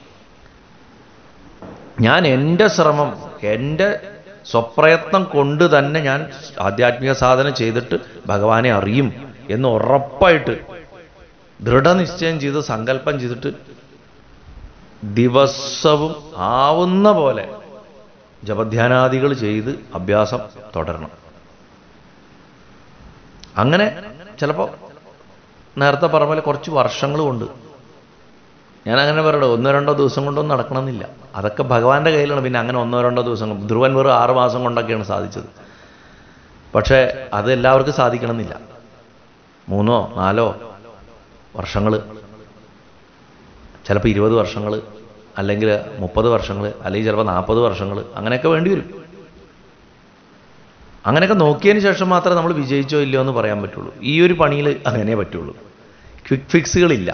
ഞാൻ എൻ്റെ ശ്രമം എൻ്റെ സ്വപ്രയത്നം കൊണ്ട് തന്നെ ഞാൻ ആധ്യാത്മിക സാധന ചെയ്തിട്ട് ഭഗവാനെ അറിയും എന്ന് ഉറപ്പായിട്ട് ദൃഢനിശ്ചയം ചെയ്ത് സങ്കല്പം ചെയ്തിട്ട് ദിവസവും ആവുന്ന പോലെ ജപധ്യാനാദികൾ ചെയ്ത് അഭ്യാസം തുടരണം അങ്ങനെ ചിലപ്പോൾ നേരത്തെ പറഞ്ഞ പോലെ കുറച്ച് വർഷങ്ങൾ കൊണ്ട് ഞാൻ അങ്ങനെ പറയണോ ഒന്നോ രണ്ടോ ദിവസം കൊണ്ടൊന്നും നടക്കണമെന്നില്ല അതൊക്കെ ഭഗവാന്റെ കയ്യിലാണ് പിന്നെ അങ്ങനെ ഒന്നോ രണ്ടോ ദിവസം കൊണ്ട് ധ്രുവൻ വെറും ആറ് മാസം കൊണ്ടൊക്കെയാണ് സാധിച്ചത് പക്ഷേ അത് എല്ലാവർക്കും സാധിക്കണമെന്നില്ല മൂന്നോ നാലോ വർഷങ്ങൾ ചിലപ്പോൾ ഇരുപത് വർഷങ്ങൾ അല്ലെങ്കിൽ മുപ്പത് വർഷങ്ങൾ അല്ലെങ്കിൽ ചിലപ്പോൾ നാൽപ്പത് വർഷങ്ങൾ അങ്ങനെയൊക്കെ വേണ്ടി വരും അങ്ങനെയൊക്കെ നോക്കിയതിന് ശേഷം മാത്രമേ നമ്മൾ വിജയിച്ചോ ഇല്ലയോ എന്ന് പറയാൻ പറ്റുള്ളൂ ഈ ഒരു പണിയിൽ അങ്ങനെ പറ്റുള്ളൂ ക്വിക്ക് ഫിക്സുകളില്ല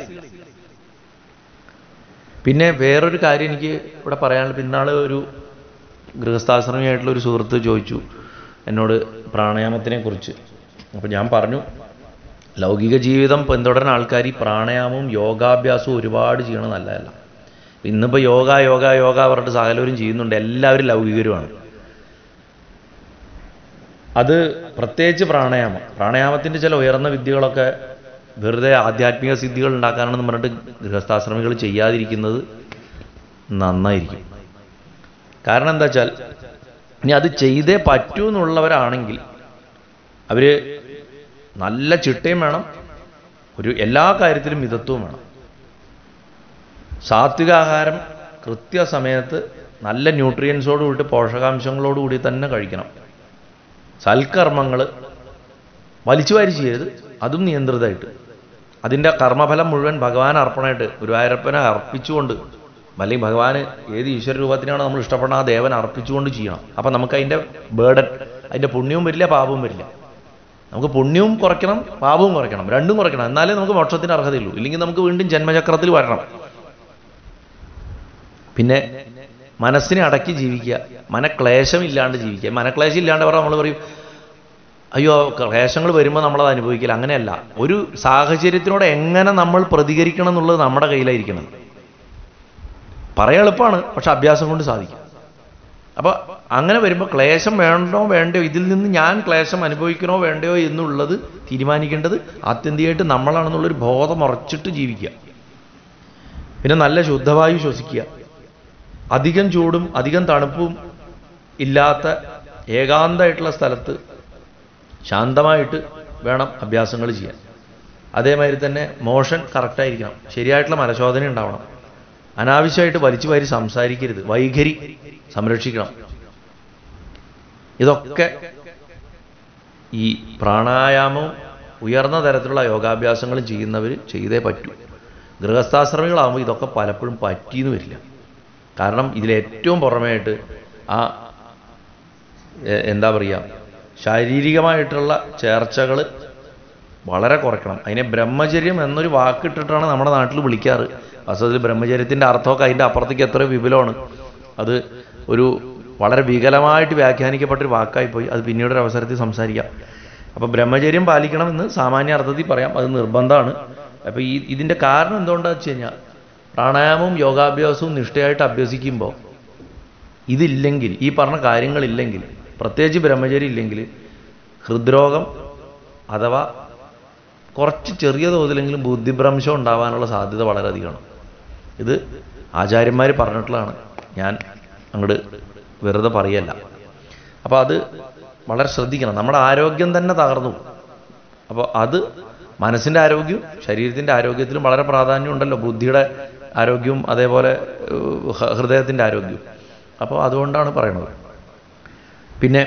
പിന്നെ വേറൊരു കാര്യം എനിക്ക് ഇവിടെ പറയാനുള്ള പിന്നാളെ ഒരു ഗൃഹസ്ഥാശ്രമിയായിട്ടുള്ള ഒരു സുഹൃത്ത് ചോദിച്ചു എന്നോട് പ്രാണായാമത്തിനെ കുറിച്ച് അപ്പോൾ ഞാൻ പറഞ്ഞു ലൗകിക ജീവിതം പിന്തുടരുന്ന ആൾക്കാർ ഈ പ്രാണായാമവും യോഗാഭ്യാസവും ഒരുപാട് ചെയ്യണം നല്ലതല്ല ഇന്നിപ്പോൾ യോഗ യോഗ യോഗ പറഞ്ഞിട്ട് സകലവരും ചെയ്യുന്നുണ്ട് എല്ലാവരും ലൗകികരുമാണ് അത് പ്രത്യേകിച്ച് പ്രാണായാമം പ്രാണായാമത്തിൻ്റെ ചില ഉയർന്ന വിദ്യകളൊക്കെ വെറുതെ ആധ്യാത്മിക സിദ്ധികൾ ഉണ്ടാക്കാനാണെന്ന് പറഞ്ഞിട്ട് ഗൃഹസ്ഥാശ്രമികൾ ചെയ്യാതിരിക്കുന്നത് നന്നായിരിക്കും കാരണം എന്താ വെച്ചാൽ ഇനി അത് ചെയ്തേ പറ്റൂ എന്നുള്ളവരാണെങ്കിൽ അവർ നല്ല ചിട്ടയും വേണം ഒരു എല്ലാ കാര്യത്തിലും മിതത്വവും വേണം സാത്വികാഹാരം കൃത്യസമയത്ത് നല്ല ന്യൂട്രിയൻസോട് കൂടി പോഷകാംശങ്ങളോട് കൂടി തന്നെ കഴിക്കണം സൽക്കർമ്മങ്ങൾ വലിച്ചു വാരി ചെയ്യരുത് അതും നിയന്ത്രിതമായിട്ട് അതിൻ്റെ കർമ്മഫലം മുഴുവൻ ഭഗവാൻ അർപ്പണമായിട്ട് ഗുരുവായൂരപ്പനെ അർപ്പിച്ചുകൊണ്ട് അല്ലെങ്കിൽ ഭഗവാന് ഏത് ഈശ്വര രൂപത്തിനാണ് നമ്മൾ ഇഷ്ടപ്പെടുന്ന ആ ദേവൻ അർപ്പിച്ചുകൊണ്ട് ചെയ്യണം അപ്പം നമുക്ക് അതിൻ്റെ ബേഡൻ അതിൻ്റെ പുണ്യവും വരില്ല പാപവും വരില്ല നമുക്ക് പുണ്യവും കുറയ്ക്കണം പാപവും കുറയ്ക്കണം രണ്ടും കുറയ്ക്കണം എന്നാലേ നമുക്ക് മോക്ഷത്തിന് അർഹതയുള്ളൂ ഇല്ലെങ്കിൽ നമുക്ക് വീണ്ടും ജന്മചക്രത്തിൽ വരണം പിന്നെ മനസ്സിനെ അടക്കി ജീവിക്കുക മനക്ലേശം ഇല്ലാണ്ട് ജീവിക്കുക മനക്ലേശം ഇല്ലാണ്ട് പറഞ്ഞാൽ നമ്മൾ പറയും അയ്യോ ക്ലേശങ്ങൾ വരുമ്പോൾ നമ്മളത് അനുഭവിക്കില്ല അങ്ങനെയല്ല ഒരു സാഹചര്യത്തിനോട് എങ്ങനെ നമ്മൾ പ്രതികരിക്കണം എന്നുള്ളത് നമ്മുടെ കയ്യിലായിരിക്കണം പറയാൻ എളുപ്പമാണ് പക്ഷെ അഭ്യാസം കൊണ്ട് സാധിക്കും അപ്പോൾ അങ്ങനെ വരുമ്പോൾ ക്ലേശം വേണ്ടോ വേണ്ടയോ ഇതിൽ നിന്ന് ഞാൻ ക്ലേശം അനുഭവിക്കണോ വേണ്ടയോ എന്നുള്ളത് തീരുമാനിക്കേണ്ടത് ആത്യന്തികമായിട്ട് നമ്മളാണെന്നുള്ളൊരു ബോധം ഉറച്ചിട്ട് ജീവിക്കുക പിന്നെ നല്ല ശുദ്ധവായു ശ്വസിക്കുക അധികം ചൂടും അധികം തണുപ്പും ഇല്ലാത്ത ഏകാന്തമായിട്ടുള്ള സ്ഥലത്ത് ശാന്തമായിട്ട് വേണം അഭ്യാസങ്ങൾ ചെയ്യാൻ അതേമാതിരി തന്നെ മോഷൻ കറക്റ്റായിരിക്കണം ശരിയായിട്ടുള്ള മലശോധന ഉണ്ടാവണം അനാവശ്യമായിട്ട് വലിച്ചു വാരി സംസാരിക്കരുത് വൈഖരി സംരക്ഷിക്കണം ഇതൊക്കെ ഈ പ്രാണായാമവും ഉയർന്ന തരത്തിലുള്ള യോഗാഭ്യാസങ്ങളും ചെയ്യുന്നവർ ചെയ്തേ പറ്റൂ ഗൃഹസ്ഥാശ്രമികളാകുമ്പോൾ ഇതൊക്കെ പലപ്പോഴും പറ്റിയെന്ന് വരില്ല കാരണം ഇതിലേറ്റവും പുറമെയായിട്ട് ആ എ- എന്താ പറയുക ശാരീരികമായിട്ടുള്ള ചേർച്ചകൾ വളരെ കുറയ്ക്കണം അതിനെ ബ്രഹ്മചര്യം എന്നൊരു വാക്കിട്ടിട്ടാണ് നമ്മുടെ നാട്ടിൽ വിളിക്കാറ് വാസ്തവത്തിൽ ബ്രഹ്മചര്യത്തിൻ്റെ അർത്ഥമൊക്കെ അതിൻ്റെ അപ്പുറത്തേക്ക് എത്രയോ വിപുലമാണ് അത് ഒരു വളരെ വികലമായിട്ട് വ്യാഖ്യാനിക്കപ്പെട്ടൊരു വാക്കായിപ്പോയി അത് പിന്നീട് ഒരു അവസരത്തിൽ സംസാരിക്കാം അപ്പോൾ ബ്രഹ്മചര്യം പാലിക്കണമെന്ന് സാമാന്യ അർത്ഥത്തിൽ പറയാം അത് നിർബന്ധമാണ് അപ്പോൾ ഈ ഇതിൻ്റെ കാരണം എന്തുകൊണ്ടാണെന്ന് വെച്ച് കഴിഞ്ഞാൽ പ്രാണായാമവും യോഗാഭ്യാസവും നിഷ്ഠയായിട്ട് അഭ്യസിക്കുമ്പോൾ ഇതില്ലെങ്കിൽ ഈ പറഞ്ഞ കാര്യങ്ങളില്ലെങ്കിൽ പ്രത്യേകിച്ച് ബ്രഹ്മചര്യം ഇല്ലെങ്കിൽ ഹൃദ്രോഗം അഥവാ കുറച്ച് ചെറിയ തോതിലെങ്കിലും ബുദ്ധിഭ്രംശം ഉണ്ടാവാനുള്ള സാധ്യത വളരെയധികമാണ് ഇത് ആചാര്യന്മാർ പറഞ്ഞിട്ടുള്ളതാണ് ഞാൻ അങ്ങോട്ട് വെറുതെ പറയല്ല അപ്പോൾ അത് വളരെ ശ്രദ്ധിക്കണം നമ്മുടെ ആരോഗ്യം തന്നെ തകർന്നു പോകും അപ്പോൾ അത് മനസ്സിൻ്റെ ആരോഗ്യവും ശരീരത്തിൻ്റെ ആരോഗ്യത്തിലും വളരെ പ്രാധാന്യമുണ്ടല്ലോ ബുദ്ധിയുടെ ആരോഗ്യവും അതേപോലെ ഏഹ്, ഹ- ഹൃദയത്തിൻ്റെ ആരോഗ്യവും അപ്പോൾ അതുകൊണ്ടാണ് പറയണത് പിന്നെ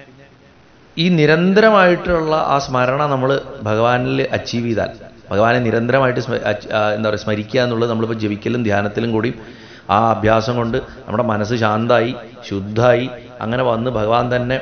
ഈ നിരന്തരമായിട്ടുള്ള ആ സ്മരണ നമ്മൾ ഭഗവാനിൽ അച്ചീവ് ചെയ്താൽ ഭഗവാനെ നിരന്തരമായിട്ട് സ്മ- അച്ച്- ആ, എന്താ പറയുക സ്മരിക്കുക എന്നുള്ളത് നമ്മളിപ്പോൾ ജപിക്കലും ധ്യാനത്തിലും കൂടി ആ അഭ്യാസം കൊണ്ട് നമ്മുടെ മനസ്സ് ശാന്തമായി ശുദ്ധമായി അങ്ങനെ വന്ന് ഭഗവാൻ തന്നെ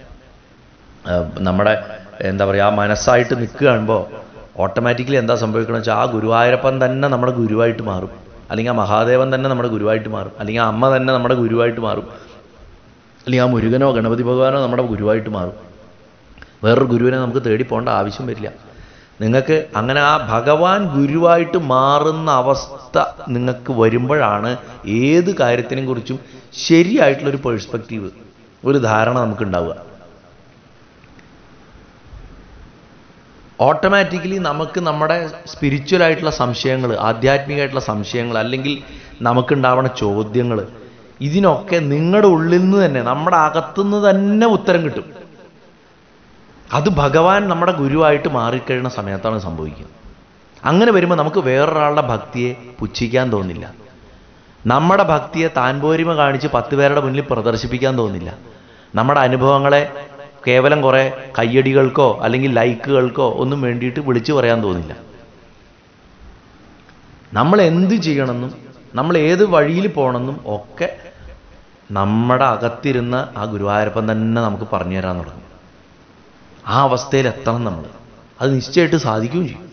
ആ, നമ്മുടെ എന്താ പറയുക ആ മനസ്സായിട്ട് നിൽക്കുക കാണുമ്പോൾ ഓട്ടോമാറ്റിക്കലി എന്താ സംഭവിക്കണമെന്ന് വെച്ചാൽ ആ ഗുരുവായൂരപ്പൻ തന്നെ നമ്മുടെ ഗുരുവായിട്ട് മാറും അല്ലെങ്കിൽ ആ മഹാദേവൻ തന്നെ നമ്മുടെ ഗുരുവായിട്ട് മാറും അല്ലെങ്കിൽ ആ അമ്മ തന്നെ നമ്മുടെ ഗുരുവായിട്ട് മാറും അല്ലെങ്കിൽ ആ മുരുകനോ ഗണപതി ഭഗവാനോ നമ്മുടെ ഗുരുവായിട്ട് മാറും വേറൊരു ഗുരുവിനെ നമുക്ക് തേടി പോകേണ്ട ആവശ്യം വരില്ല നിങ്ങൾക്ക് അങ്ങനെ ആ ഭഗവാൻ ഗുരുവായിട്ട് മാറുന്ന അവസ്ഥ നിങ്ങൾക്ക് വരുമ്പോഴാണ് ഏത് കാര്യത്തിനെ കുറിച്ചും ശരിയായിട്ടുള്ളൊരു പേഴ്സ്പെക്റ്റീവ് ഒരു ധാരണ നമുക്ക് ഉണ്ടാവുക ഓട്ടോമാറ്റിക്കലി നമുക്ക് നമ്മുടെ സ്പിരിച്വൽ ആയിട്ടുള്ള സംശയങ്ങൾ ആധ്യാത്മികമായിട്ടുള്ള സംശയങ്ങൾ അല്ലെങ്കിൽ നമുക്കുണ്ടാവുന്ന ചോദ്യങ്ങൾ ഇതിനൊക്കെ നിങ്ങളുടെ ഉള്ളിൽ നിന്ന് തന്നെ നമ്മുടെ അകത്തുനിന്ന് തന്നെ ഉത്തരം കിട്ടും അത് ഭഗവാൻ നമ്മുടെ ഗുരുവായിട്ട് മാറിക്കഴിയുന്ന സമയത്താണ് സംഭവിക്കുന്നത് അങ്ങനെ വരുമ്പോൾ നമുക്ക് വേറൊരാളുടെ ഭക്തിയെ പുച്ഛിക്കാൻ തോന്നില്ല നമ്മുടെ ഭക്തിയെ താൻപോരിമ കാണിച്ച് പത്ത് പേരുടെ മുന്നിൽ പ്രദർശിപ്പിക്കാൻ തോന്നില്ല നമ്മുടെ അനുഭവങ്ങളെ കേവലം കുറേ കയ്യടികൾക്കോ അല്ലെങ്കിൽ ലൈക്കുകൾക്കോ ഒന്നും വേണ്ടിയിട്ട് വിളിച്ചു പറയാൻ തോന്നില്ല നമ്മൾ എന്ത് ചെയ്യണമെന്നും നമ്മൾ ഏത് വഴിയിൽ പോകണമെന്നും ഒക്കെ നമ്മുടെ അകത്തിരുന്ന ആ ഗുരുവായൂരപ്പൻ തന്നെ നമുക്ക് പറഞ്ഞു തരാൻ തുടങ്ങും ആ അവസ്ഥയിൽ എത്തണം നമ്മൾ അത് നിശ്ചയമായിട്ട് സാധിക്കുകയും ചെയ്യും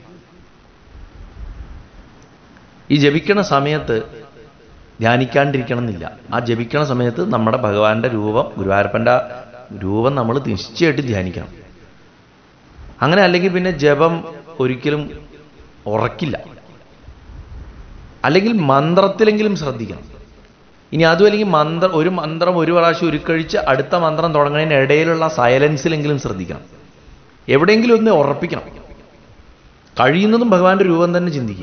ഈ ജപിക്കണ സമയത്ത് ധ്യാനിക്കാണ്ടിരിക്കണം എന്നില്ല ആ ജപിക്കണ സമയത്ത് നമ്മുടെ ഭഗവാന്റെ രൂപം ഗുരുവായൂരപ്പൻ്റെ ആ രൂപം നമ്മൾ നിശ്ചയമായിട്ട് ധ്യാനിക്കണം അങ്ങനെ അല്ലെങ്കിൽ പിന്നെ ജപം ഒരിക്കലും ഉറക്കില്ല അല്ലെങ്കിൽ മന്ത്രത്തിലെങ്കിലും ശ്രദ്ധിക്കണം ഇനി അതും അല്ലെങ്കിൽ മന്ത്രം ഒരു മന്ത്രം ഒരു പ്രാവശ്യം ഉരുക്കഴിച്ച് അടുത്ത മന്ത്രം തുടങ്ങുന്നതിന് ഇടയിലുള്ള സൈലൻസിലെങ്കിലും ശ്രദ്ധിക്കണം എവിടെയെങ്കിലും ഒന്ന് ഉറപ്പിക്കണം കഴിയുന്നതും ഭഗവാന്റെ രൂപം തന്നെ ചിന്തിക്കുക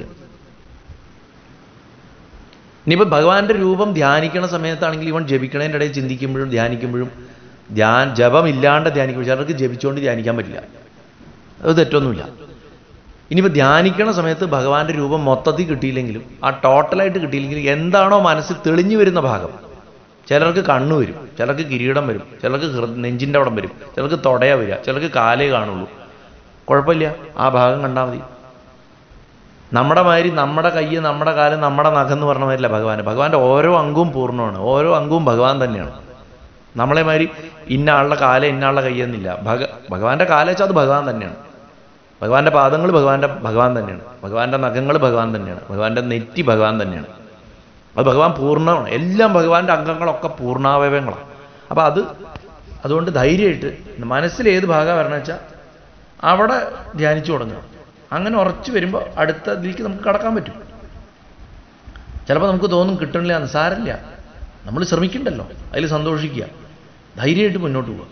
ഇനിയിപ്പോൾ ഭഗവാന്റെ രൂപം ധ്യാനിക്കണ സമയത്താണെങ്കിൽ ഇവൻ ജപിക്കണതിൻ്റെ ഇടയിൽ ചിന്തിക്കുമ്പോഴും ധ്യാനിക്കുമ്പോഴും ധ്യാൻ ജപമില്ലാണ്ട് ധ്യാനിക്കുമ്പോൾ ചിലർക്ക് ജപിച്ചുകൊണ്ട് ധ്യാനിക്കാൻ പറ്റില്ല അത് തെറ്റൊന്നുമില്ല ഇനിയിപ്പോൾ ധ്യാനിക്കണ സമയത്ത് ഭഗവാന്റെ രൂപം മൊത്തത്തിൽ കിട്ടിയില്ലെങ്കിലും ആ ടോട്ടലായിട്ട് കിട്ടിയില്ലെങ്കിലും എന്താണോ മനസ്സിൽ തെളിഞ്ഞു വരുന്ന ഭാഗം ചിലർക്ക് കണ്ണു വരും ചിലർക്ക് കിരീടം വരും ചിലർക്ക് ഹൃ നെഞ്ചിൻ്റെ അവിടം വരും ചിലർക്ക് തൊടയ വരിക ചിലർക്ക് കാലേ കാണുള്ളൂ കുഴപ്പമില്ല ആ ഭാഗം കണ്ടാൽ മതി നമ്മുടെ മാതിരി നമ്മുടെ കയ്യ് നമ്മുടെ കാലം നമ്മുടെ നഖം എന്ന് പറഞ്ഞ മാതിരില്ല ഭഗവാൻ ഭഗവാന്റെ ഓരോ അംഗവും പൂർണ്ണമാണ് ഓരോ അംഗവും ഭഗവാൻ തന്നെയാണ് നമ്മളെ മാതിരി ഇന്ന ആളുടെ കാല ഇന്ന ആളുടെ കയ്യെന്നില്ല ഭഗ ഭഗവാന്റെ കാല വെച്ചാൽ അത് ഭഗവാൻ തന്നെയാണ് ഭഗവാന്റെ പാദങ്ങൾ ഭഗവാന്റെ ഭഗവാൻ തന്നെയാണ് ഭഗവാന്റെ നഖങ്ങൾ ഭഗവാൻ തന്നെയാണ് ഭഗവാന്റെ നെറ്റി ഭഗവാൻ തന്നെയാണ് അത് ഭഗവാൻ പൂർണ്ണമാണ് എല്ലാം ഭഗവാന്റെ അംഗങ്ങളൊക്കെ പൂർണ്ണാവയവങ്ങളാണ് അപ്പം അത് അതുകൊണ്ട് ധൈര്യമായിട്ട് മനസ്സിൽ ഏത് ഭാഗം വരണം വെച്ചാൽ അവിടെ ധ്യാനിച്ചു തുടങ്ങുക അങ്ങനെ ഉറച്ചു വരുമ്പോൾ അടുത്ത ഇതിലേക്ക് നമുക്ക് കടക്കാൻ പറ്റും ചിലപ്പോൾ നമുക്ക് തോന്നും കിട്ടണില്ല എന്ന് സാരമില്ല നമ്മൾ ശ്രമിക്കണ്ടല്ലോ അതിൽ സന്തോഷിക്കുക ധൈര്യമായിട്ട് മുന്നോട്ട് പോവുക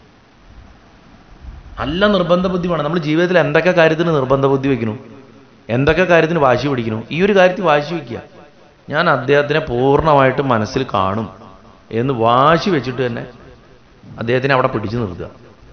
നല്ല നിർബന്ധ ബുദ്ധി വേണം നമ്മൾ ജീവിതത്തിൽ എന്തൊക്കെ കാര്യത്തിന് നിർബന്ധ ബുദ്ധി വയ്ക്കുന്നു എന്തൊക്കെ കാര്യത്തിന് വാശി പിടിക്കുന്നു ഈ ഒരു കാര്യത്തിൽ വാശി വയ്ക്കുക ഞാൻ അദ്ദേഹത്തിനെ പൂർണ്ണമായിട്ട് മനസ്സിൽ കാണും എന്ന് വാശി വെച്ചിട്ട് തന്നെ അദ്ദേഹത്തിനെ അവിടെ പിടിച്ചു നിർത്തുക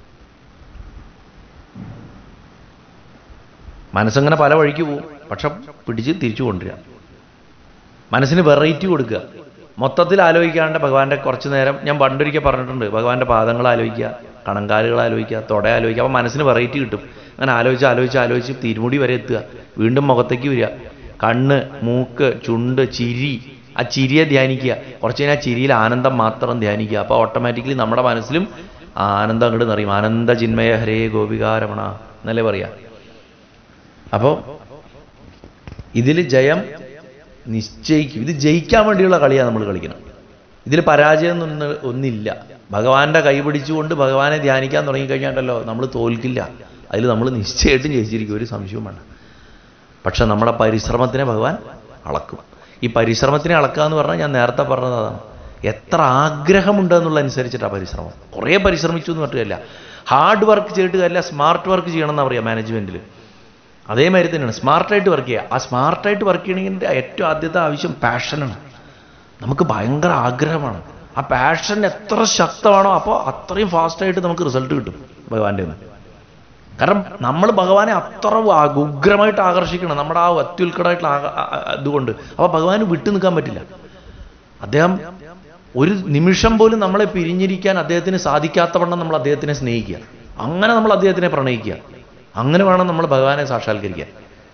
മനസ്സങ്ങനെ പല വഴിക്ക് പോവും പക്ഷെ പിടിച്ച് തിരിച്ചു കൊണ്ടുവരിക മനസ്സിന് വെറൈറ്റി കൊടുക്കുക മൊത്തത്തിൽ ആലോചിക്കാണ്ട് ഭഗവാന്റെ കുറച്ച് നേരം ഞാൻ പണ്ടൊരിക്കൽ പറഞ്ഞിട്ടുണ്ട് ഭഗവാന്റെ പാദങ്ങൾ ആലോചിക്കുക കണങ്കാലുകൾ ആലോചിക്കുക തുട ആലോചിക്കുക അപ്പോൾ മനസ്സിന് വെറൈറ്റി കിട്ടും അങ്ങനെ ആലോചിച്ച് ആലോചിച്ച് ആലോചിച്ച് തിരുമുടി വരെ എത്തുക വീണ്ടും മുഖത്തേക്ക് വരിക കണ്ണ് മൂക്ക് ചുണ്ട് ചിരി ആ ചിരിയെ ധ്യാനിക്കുക കുറച്ച് കഴിഞ്ഞാൽ ചിരിയിൽ ആനന്ദം മാത്രം ധ്യാനിക്കുക അപ്പോൾ ഓട്ടോമാറ്റിക്കലി നമ്മുടെ മനസ്സിലും ആനന്ദം അങ്ങോട്ട് നിറയും ആനന്ദ ചിന്മയ ഹരേ ഗോപികാരമണ എന്നല്ലേ പറയാ അപ്പോൾ ഇതിൽ ജയം നിശ്ചയിക്കും ഇത് ജയിക്കാൻ വേണ്ടിയുള്ള കളിയാണ് നമ്മൾ കളിക്കണം ഇതിൽ പരാജയം ഒന്നും ഒന്നില്ല ഭഗവാന്റെ കൈ പിടിച്ചുകൊണ്ട് ഭഗവാനെ ധ്യാനിക്കാൻ തുടങ്ങിക്കഴിഞ്ഞാണ്ടല്ലോ നമ്മൾ തോൽക്കില്ല അതിൽ നമ്മൾ നിശ്ചയമായിട്ടും ജയിച്ചിരിക്കും ഒരു സംശയവും വേണ്ട പക്ഷെ നമ്മുടെ പരിശ്രമത്തിനെ ഭഗവാൻ അളക്കും ഈ പരിശ്രമത്തിനെ അളക്കുക എന്ന് പറഞ്ഞാൽ ഞാൻ നേരത്തെ പറഞ്ഞത് അതാണ് എത്ര ആഗ്രഹമുണ്ട് എന്നുള്ള അനുസരിച്ചിട്ടാണ് പരിശ്രമം കുറേ പരിശ്രമിച്ചു എന്ന് പറഞ്ഞില്ല ഹാർഡ് വർക്ക് ചെയ്തിട്ട് കാര്യമില്ല സ്മാർട്ട് വർക്ക് ചെയ്യണം എന്നാ പറയുക മാനേജ്മെൻറ്റിൽ അതേമാതിരി തന്നെയാണ് സ്മാർട്ടായിട്ട് വർക്ക് ചെയ്യുക ആ സ്മാർട്ടായിട്ട് വർക്ക് ചെയ്യണമെങ്കിൽ ഏറ്റവും ആദ്യത്തെ ആവശ്യം പാഷനാണ് നമുക്ക് ഭയങ്കര ആഗ്രഹമാണ് ആ പാഷൻ എത്ര ശക്തമാണോ അപ്പോൾ അത്രയും ഫാസ്റ്റായിട്ട് നമുക്ക് റിസൾട്ട് കിട്ടും ഭഗവാന്റെ നിന്ന് കാരണം നമ്മൾ ഭഗവാനെ അത്ര ആ- ഉഗ്രമായിട്ട് ആകർഷിക്കണം നമ്മുടെ ആ അത്യുൽക്കടമായിട്ടുള്ള ആക- ആ- ആ- ഇതുകൊണ്ട് അപ്പോൾ ഭഗവാന് വിട്ടു നിൽക്കാൻ പറ്റില്ല അദ്ദേഹം ഒരു നിമിഷം പോലും നമ്മളെ പിരിഞ്ഞിരിക്കാൻ അദ്ദേഹത്തിന് സാധിക്കാത്തവണ്ണം നമ്മൾ അദ്ദേഹത്തിനെ സ്നേഹിക്കുക അങ്ങനെ നമ്മൾ അദ്ദേഹത്തിനെ പ്രണയിക്കുക അങ്ങനെ വേണം നമ്മൾ ഭഗവാനെ സാക്ഷാത്കരിക്കാൻ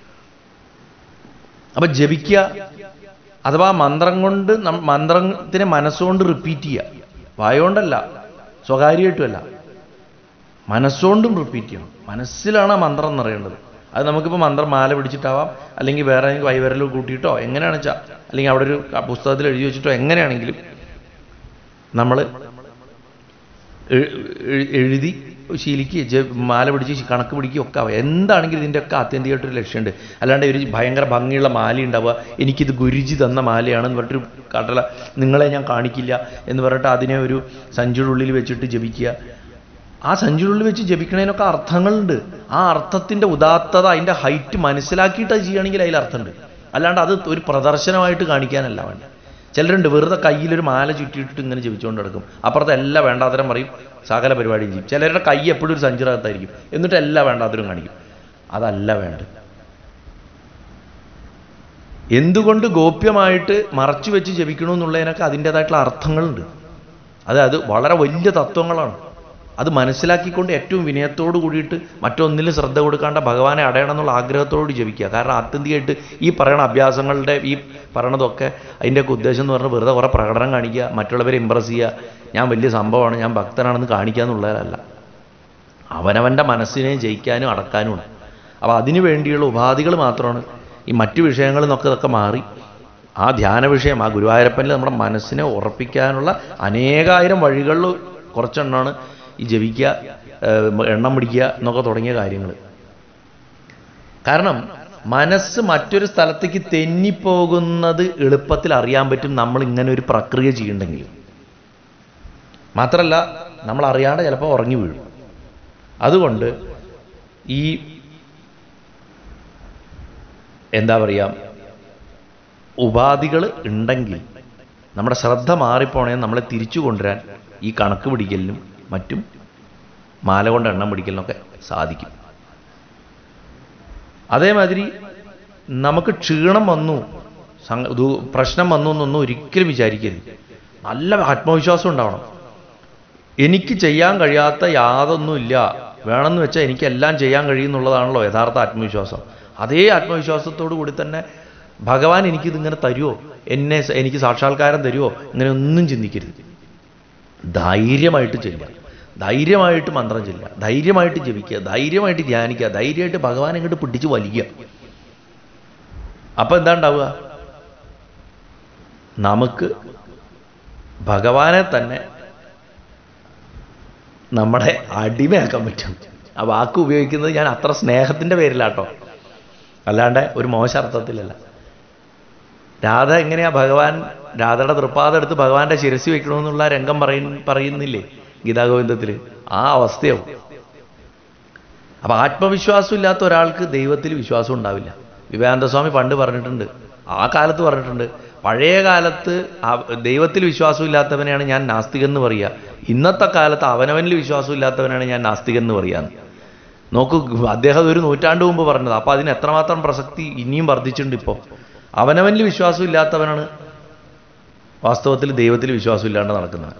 അപ്പൊ ജപിക്കുക അഥവാ മന്ത്രം കൊണ്ട് നം- മന്ത്രത്തിനെ മനസ്സുകൊണ്ട് റിപ്പീറ്റ് ചെയ്യുക വായോണ്ടല്ല സ്വകാര്യമായിട്ടുമല്ല മനസ്സുകൊണ്ടും റിപ്പീറ്റ് ചെയ്യണം മനസ്സിലാണ് ആ മന്ത്രം എന്നറിയേണ്ടത് അത് നമുക്കിപ്പോൾ മന്ത്രം മാല പിടിച്ചിട്ടാവാം അല്ലെങ്കിൽ വേറെ ഏതെങ്കിലും കൈവിരൽ കൂട്ടിയിട്ടോ എങ്ങനെയാണെന്ന് വെച്ചാൽ അല്ലെങ്കിൽ അവിടെ ഒരു ക- പുസ്തകത്തിൽ എഴുതി വെച്ചിട്ടോ എങ്ങനെയാണെങ്കിലും നമ്മൾ എഴുതി ശീലിക്കുക ജ- മാല പിടിച്ച് കണക്ക് പിടിക്കുക ഒക്കെ ആവാം എന്താണെങ്കിലും ഇതിൻ്റെ ഒക്കെ ആത്യന്തികമായിട്ടൊരു ലക്ഷ്യമുണ്ട് അല്ലാണ്ട് ഒരു ഭയങ്കര ഭംഗിയുള്ള മാല ഉണ്ടാവുക എനിക്കിത് ഗുരുജി തന്ന മാലയാണെന്ന് പറഞ്ഞിട്ടൊരു കടല നിങ്ങളെ ഞാൻ കാണിക്കില്ല എന്ന് പറഞ്ഞിട്ട് അതിനെ ഒരു സഞ്ചിയുടെ ഉള്ളിൽ വെച്ചിട്ട് ജപിക്കുക ആ സഞ്ചിയുടെ വെച്ച് ജപിക്കണതിനൊക്കെ അർത്ഥങ്ങളുണ്ട് ആ അർത്ഥത്തിന്റെ ഉദാത്തത അതിന്റെ ഹൈറ്റ് മനസ്സിലാക്കിയിട്ട് അത് ചെയ്യുകയാണെങ്കിൽ അതിൽ അർത്ഥമുണ്ട് അല്ലാണ്ട് അത് ഒരു പ്രദർശനമായിട്ട് കാണിക്കാനല്ല വേണ്ട ചിലരുണ്ട് വെറുതെ കയ്യിലൊരു മാല ചുറ്റിയിട്ടിട്ട് ഇങ്ങനെ ജപിച്ചുകൊണ്ട് കിടക്കും അപ്പുറത്തെ എല്ലാ വേണ്ടാത്തരം പറയും സകല പരിപാടിയും ചെയ്യും ചിലരുടെ കൈ എപ്പോഴും ഒരു സഞ്ചിറകത്തായിരിക്കും എന്നിട്ട് എല്ലാ വേണ്ടാത്തരും കാണിക്കും അതല്ല വേണ്ടത് എന്തുകൊണ്ട് ഗോപ്യമായിട്ട് മറച്ചു വെച്ച് ജപിക്കണമെന്നുള്ളതിനൊക്കെ അതിൻ്റെതായിട്ടുള്ള അർത്ഥങ്ങളുണ്ട് അത് അത് വളരെ വലിയ തത്വങ്ങളാണ് അത് മനസ്സിലാക്കിക്കൊണ്ട് ഏറ്റവും വിനയത്തോട് കൂടിയിട്ട് മറ്റൊന്നിലും ശ്രദ്ധ കൊടുക്കാണ്ട ഭഗവാനെ അടയണം എന്നുള്ള ആഗ്രഹത്തോട് ജപിക്കുക കാരണം ആത്യന്തികമായിട്ട് ഈ പറയണ അഭ്യാസങ്ങളുടെ ഈ പറയണതൊക്കെ അതിൻ്റെയൊക്കെ ഉദ്ദേശം എന്ന് പറഞ്ഞാൽ വെറുതെ കുറേ പ്രകടനം കാണിക്കുക മറ്റുള്ളവരെ ഇമ്പ്രസ് ചെയ്യുക ഞാൻ വലിയ സംഭവമാണ് ഞാൻ ഭക്തനാണെന്ന് കാണിക്കുക എന്നുള്ളതല്ല അവനവൻ്റെ മനസ്സിനെ ജയിക്കാനും അടക്കാനുമാണ് അപ്പോൾ അതിനു വേണ്ടിയുള്ള ഉപാധികൾ മാത്രമാണ് ഈ മറ്റു വിഷയങ്ങളിൽ നിന്നൊക്കെ ഇതൊക്കെ മാറി ആ ധ്യാന വിഷയം ആ ഗുരുവായൂരപ്പനിൽ നമ്മുടെ മനസ്സിനെ ഉറപ്പിക്കാനുള്ള അനേകായിരം വഴികളിൽ കുറച്ചെണ്ണമാണ് ഈ ജപിക്കുക ഏഹ്, എണ്ണം പിടിക്കുക എന്നൊക്കെ തുടങ്ങിയ കാര്യങ്ങൾ കാരണം മനസ്സ് മറ്റൊരു സ്ഥലത്തേക്ക് തെന്നിപ്പോകുന്നത് എളുപ്പത്തിൽ അറിയാൻ പറ്റും നമ്മൾ ഇങ്ങനെ ഒരു പ്രക്രിയ ചെയ്യണ്ടെങ്കിൽ മാത്രമല്ല നമ്മൾ അറിയാണ്ട് ചിലപ്പോൾ ഉറങ്ങി വീഴും അതുകൊണ്ട് ഈ എന്താ പറയുക ഉപാധികൾ ഉണ്ടെങ്കിൽ നമ്മുടെ ശ്രദ്ധ മാറിപ്പോണേ നമ്മളെ തിരിച്ചു കൊണ്ടുവരാൻ ഈ കണക്ക് പിടിക്കലിനും മറ്റും മാല കൊണ്ട് എണ്ണം പിടിക്കലിനൊക്കെ സാധിക്കും അതേമാതിരി നമുക്ക് ക്ഷീണം വന്നു സംഗ- ദു- പ്രശ്നം വന്നു എന്നൊന്നും ഒരിക്കലും വിചാരിക്കരുത് നല്ല ആത്മവിശ്വാസം ഉണ്ടാവണം എനിക്ക് ചെയ്യാൻ കഴിയാത്ത യാതൊന്നുമില്ല വേണമെന്ന് വെച്ചാൽ എനിക്കെല്ലാം ചെയ്യാൻ കഴിയുന്നുള്ളതാണല്ലോ യഥാർത്ഥ ആത്മവിശ്വാസം അതേ ആത്മവിശ്വാസത്തോടു കൂടി തന്നെ ഭഗവാൻ എനിക്കിതിങ്ങനെ തരുമോ എന്നെ സ- എനിക്ക് സാക്ഷാത്കാരം തരുമോ ഇങ്ങനെ ഒന്നും ചിന്തിക്കരുത് ധൈര്യമായിട്ട് ചെല്ലുക ധൈര്യമായിട്ട് മന്ത്രം ചെല്ലുക ധൈര്യമായിട്ട് ജപിക്കുക ധൈര്യമായിട്ട് ധ്യാനിക്കുക ധൈര്യമായിട്ട് ഭഗവാനെ ഇങ്ങോട്ട് പിടിച്ച് വലിക്കുക അപ്പൊ എന്താ ഉണ്ടാവുക നമുക്ക് ഭഗവാനെ തന്നെ നമ്മുടെ അടിമയാക്കാൻ പറ്റും ആ വാക്ക് ഉപയോഗിക്കുന്നത് ഞാൻ അത്ര സ്നേഹത്തിന്റെ പേരിലാട്ടോ അല്ലാണ്ട് ഒരു മോശ അർത്ഥത്തിലല്ല രാധ എങ്ങനെയാ ഭഗവാൻ രാധയുടെ തൃപ്പാദം എടുത്ത് ഭഗവാന്റെ ശിരസി വെക്കണമെന്നുള്ള രംഗം പറയ പറയുന്നില്ലേ ഗീതാഗോവിന്ദത്തിൽ ആ അവസ്ഥയാവും അപ്പൊ ആത്മവിശ്വാസം ഇല്ലാത്ത ഒരാൾക്ക് ദൈവത്തിൽ വിശ്വാസം ഉണ്ടാവില്ല വിവേകാനന്ദ സ്വാമി പണ്ട് പറഞ്ഞിട്ടുണ്ട് ആ കാലത്ത് പറഞ്ഞിട്ടുണ്ട് പഴയ കാലത്ത് ആ- ദൈവത്തിൽ വിശ്വാസം ഇല്ലാത്തവനെയാണ് ഞാൻ നാസ്തികൻ എന്ന് പറയുക ഇന്നത്തെ കാലത്ത് അവനവനിൽ വിശ്വാസം ഇല്ലാത്തവനാണ് ഞാൻ നാസ്തികൻ എന്ന് പറയാന്ന് നോക്കൂ അദ്ദേഹം ഒരു നൂറ്റാണ്ട് മുമ്പ് പറഞ്ഞത് അപ്പൊ അതിന് എത്രമാത്രം പ്രസക്തി ഇനിയും വർദ്ധിച്ചിട്ടുണ്ട് ഇപ്പോൾ അവനവനിൽ വിശ്വാസം ഇല്ലാത്തവനാണ് വാസ്തവത്തിൽ ദൈവത്തിൽ വിശ്വാസം ഇല്ലാണ്ട് നടക്കുന്നത്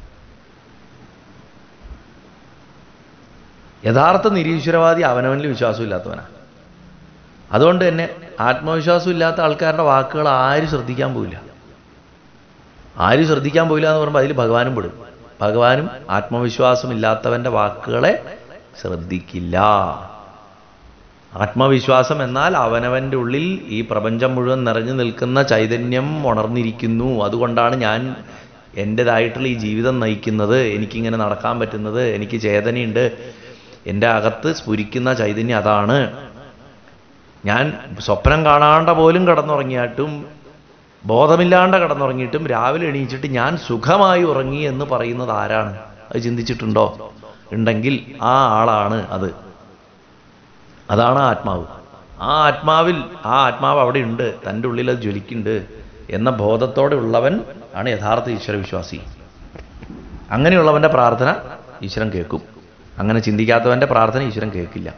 യഥാർത്ഥ നിരീശ്വരവാദി അവനവനിൽ വിശ്വാസം ഇല്ലാത്തവനാണ് അതുകൊണ്ട് തന്നെ ആത്മവിശ്വാസം ഇല്ലാത്ത ആൾക്കാരുടെ വാക്കുകൾ ആരും ശ്രദ്ധിക്കാൻ പോയില്ല ആരും ശ്രദ്ധിക്കാൻ പോയില്ല എന്ന് പറയുമ്പോൾ അതിൽ ഭഗവാനും പെടും ഭഗവാനും ആത്മവിശ്വാസം ഇല്ലാത്തവന്റെ വാക്കുകളെ ശ്രദ്ധിക്കില്ല ആത്മവിശ്വാസം എന്നാൽ അവനവൻ്റെ ഉള്ളിൽ ഈ പ്രപഞ്ചം മുഴുവൻ നിറഞ്ഞു നിൽക്കുന്ന ചൈതന്യം ഉണർന്നിരിക്കുന്നു അതുകൊണ്ടാണ് ഞാൻ എൻ്റെതായിട്ടുള്ള ഈ ജീവിതം നയിക്കുന്നത് എനിക്കിങ്ങനെ നടക്കാൻ പറ്റുന്നത് എനിക്ക് ചേതനയുണ്ട് എൻ്റെ അകത്ത് സ്ഫുരിക്കുന്ന ചൈതന്യം അതാണ് ഞാൻ സ്വപ്നം കാണാണ്ട പോലും കിടന്നുറങ്ങിയായിട്ടും ബോധമില്ലാണ്ട് കിടന്നുറങ്ങിയിട്ടും രാവിലെ എണീച്ചിട്ട് ഞാൻ സുഖമായി ഉറങ്ങി എന്ന് പറയുന്നത് ആരാണ് അത് ചിന്തിച്ചിട്ടുണ്ടോ ഉണ്ടെങ്കിൽ ആ ആളാണ് അത് അതാണ് ആത്മാവ് ആ ആത്മാവിൽ ആ ആത്മാവ് അവിടെ ഉണ്ട് തൻ്റെ ഉള്ളിൽ അത് ജ്വലിക്കുന്നുണ്ട് എന്ന ബോധത്തോടെ ഉള്ളവൻ ആണ് യഥാർത്ഥ ഈശ്വരവിശ്വാസി അങ്ങനെയുള്ളവന്റെ പ്രാർത്ഥന ഈശ്വരൻ കേൾക്കും അങ്ങനെ ചിന്തിക്കാത്തവന്റെ പ്രാർത്ഥന ഈശ്വരൻ കേൾക്കില്ല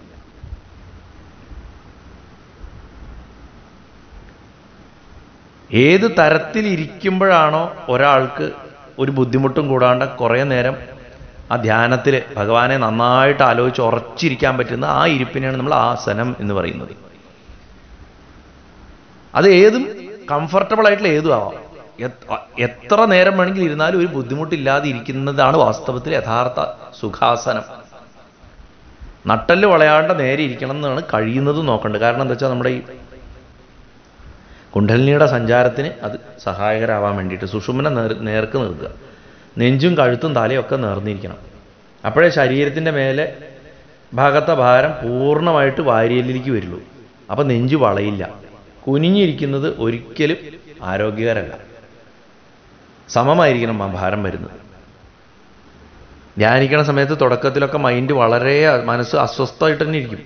ഏത് തരത്തിലിരിക്കുമ്പോഴാണോ ഒരാൾക്ക് ഒരു ബുദ്ധിമുട്ടും കൂടാണ്ട് കുറേ നേരം ആ ധ്യാനത്തിൽ ഭഗവാനെ നന്നായിട്ട് ആലോചിച്ച് ഉറച്ചിരിക്കാൻ പറ്റുന്ന ആ ഇരിപ്പിനെയാണ് നമ്മൾ ആസനം എന്ന് പറയുന്നത് അത് ഏതും കംഫർട്ടബിൾ ആയിട്ടുള്ള ഏതും ആവാം എത്ര- എത്ര നേരം വേണമെങ്കിൽ ഇരുന്നാലും ഒരു ബുദ്ധിമുട്ടില്ലാതെ ഇരിക്കുന്നതാണ് വാസ്തവത്തിൽ യഥാർത്ഥ സുഖാസനം നട്ടല് വളയാണ്ട് നേരെ ഇരിക്കണം എന്നാണ് കഴിയുന്നതും നോക്കേണ്ടത് കാരണം എന്താ വെച്ചാൽ നമ്മുടെ ഈ കുണ്ഡലിനിയുടെ സഞ്ചാരത്തിന് അത് സഹായകരാവാൻ വേണ്ടിയിട്ട് സുഷുമ്നെ നേർ നേർക്ക് നിർത്തുക നെഞ്ചും കഴുത്തും തലയും ഒക്കെ നേർന്നിരിക്കണം അപ്പോഴേ ശരീരത്തിൻ്റെ മേലെ ഭാഗത്തെ ഭാരം പൂർണ്ണമായിട്ട് വാരിയലിലേക്ക് വരുള്ളൂ അപ്പം നെഞ്ചു വളയില്ല കുനിഞ്ഞിരിക്കുന്നത് ഒരിക്കലും ആരോഗ്യകരമല്ല സമമായിരിക്കണം ആ ഭാരം വരുന്നത് ധ്യാനിക്കണ സമയത്ത് തുടക്കത്തിലൊക്കെ മൈൻഡ് വളരെ മനസ്സ് അസ്വസ്ഥമായിട്ട് തന്നെ ഇരിക്കും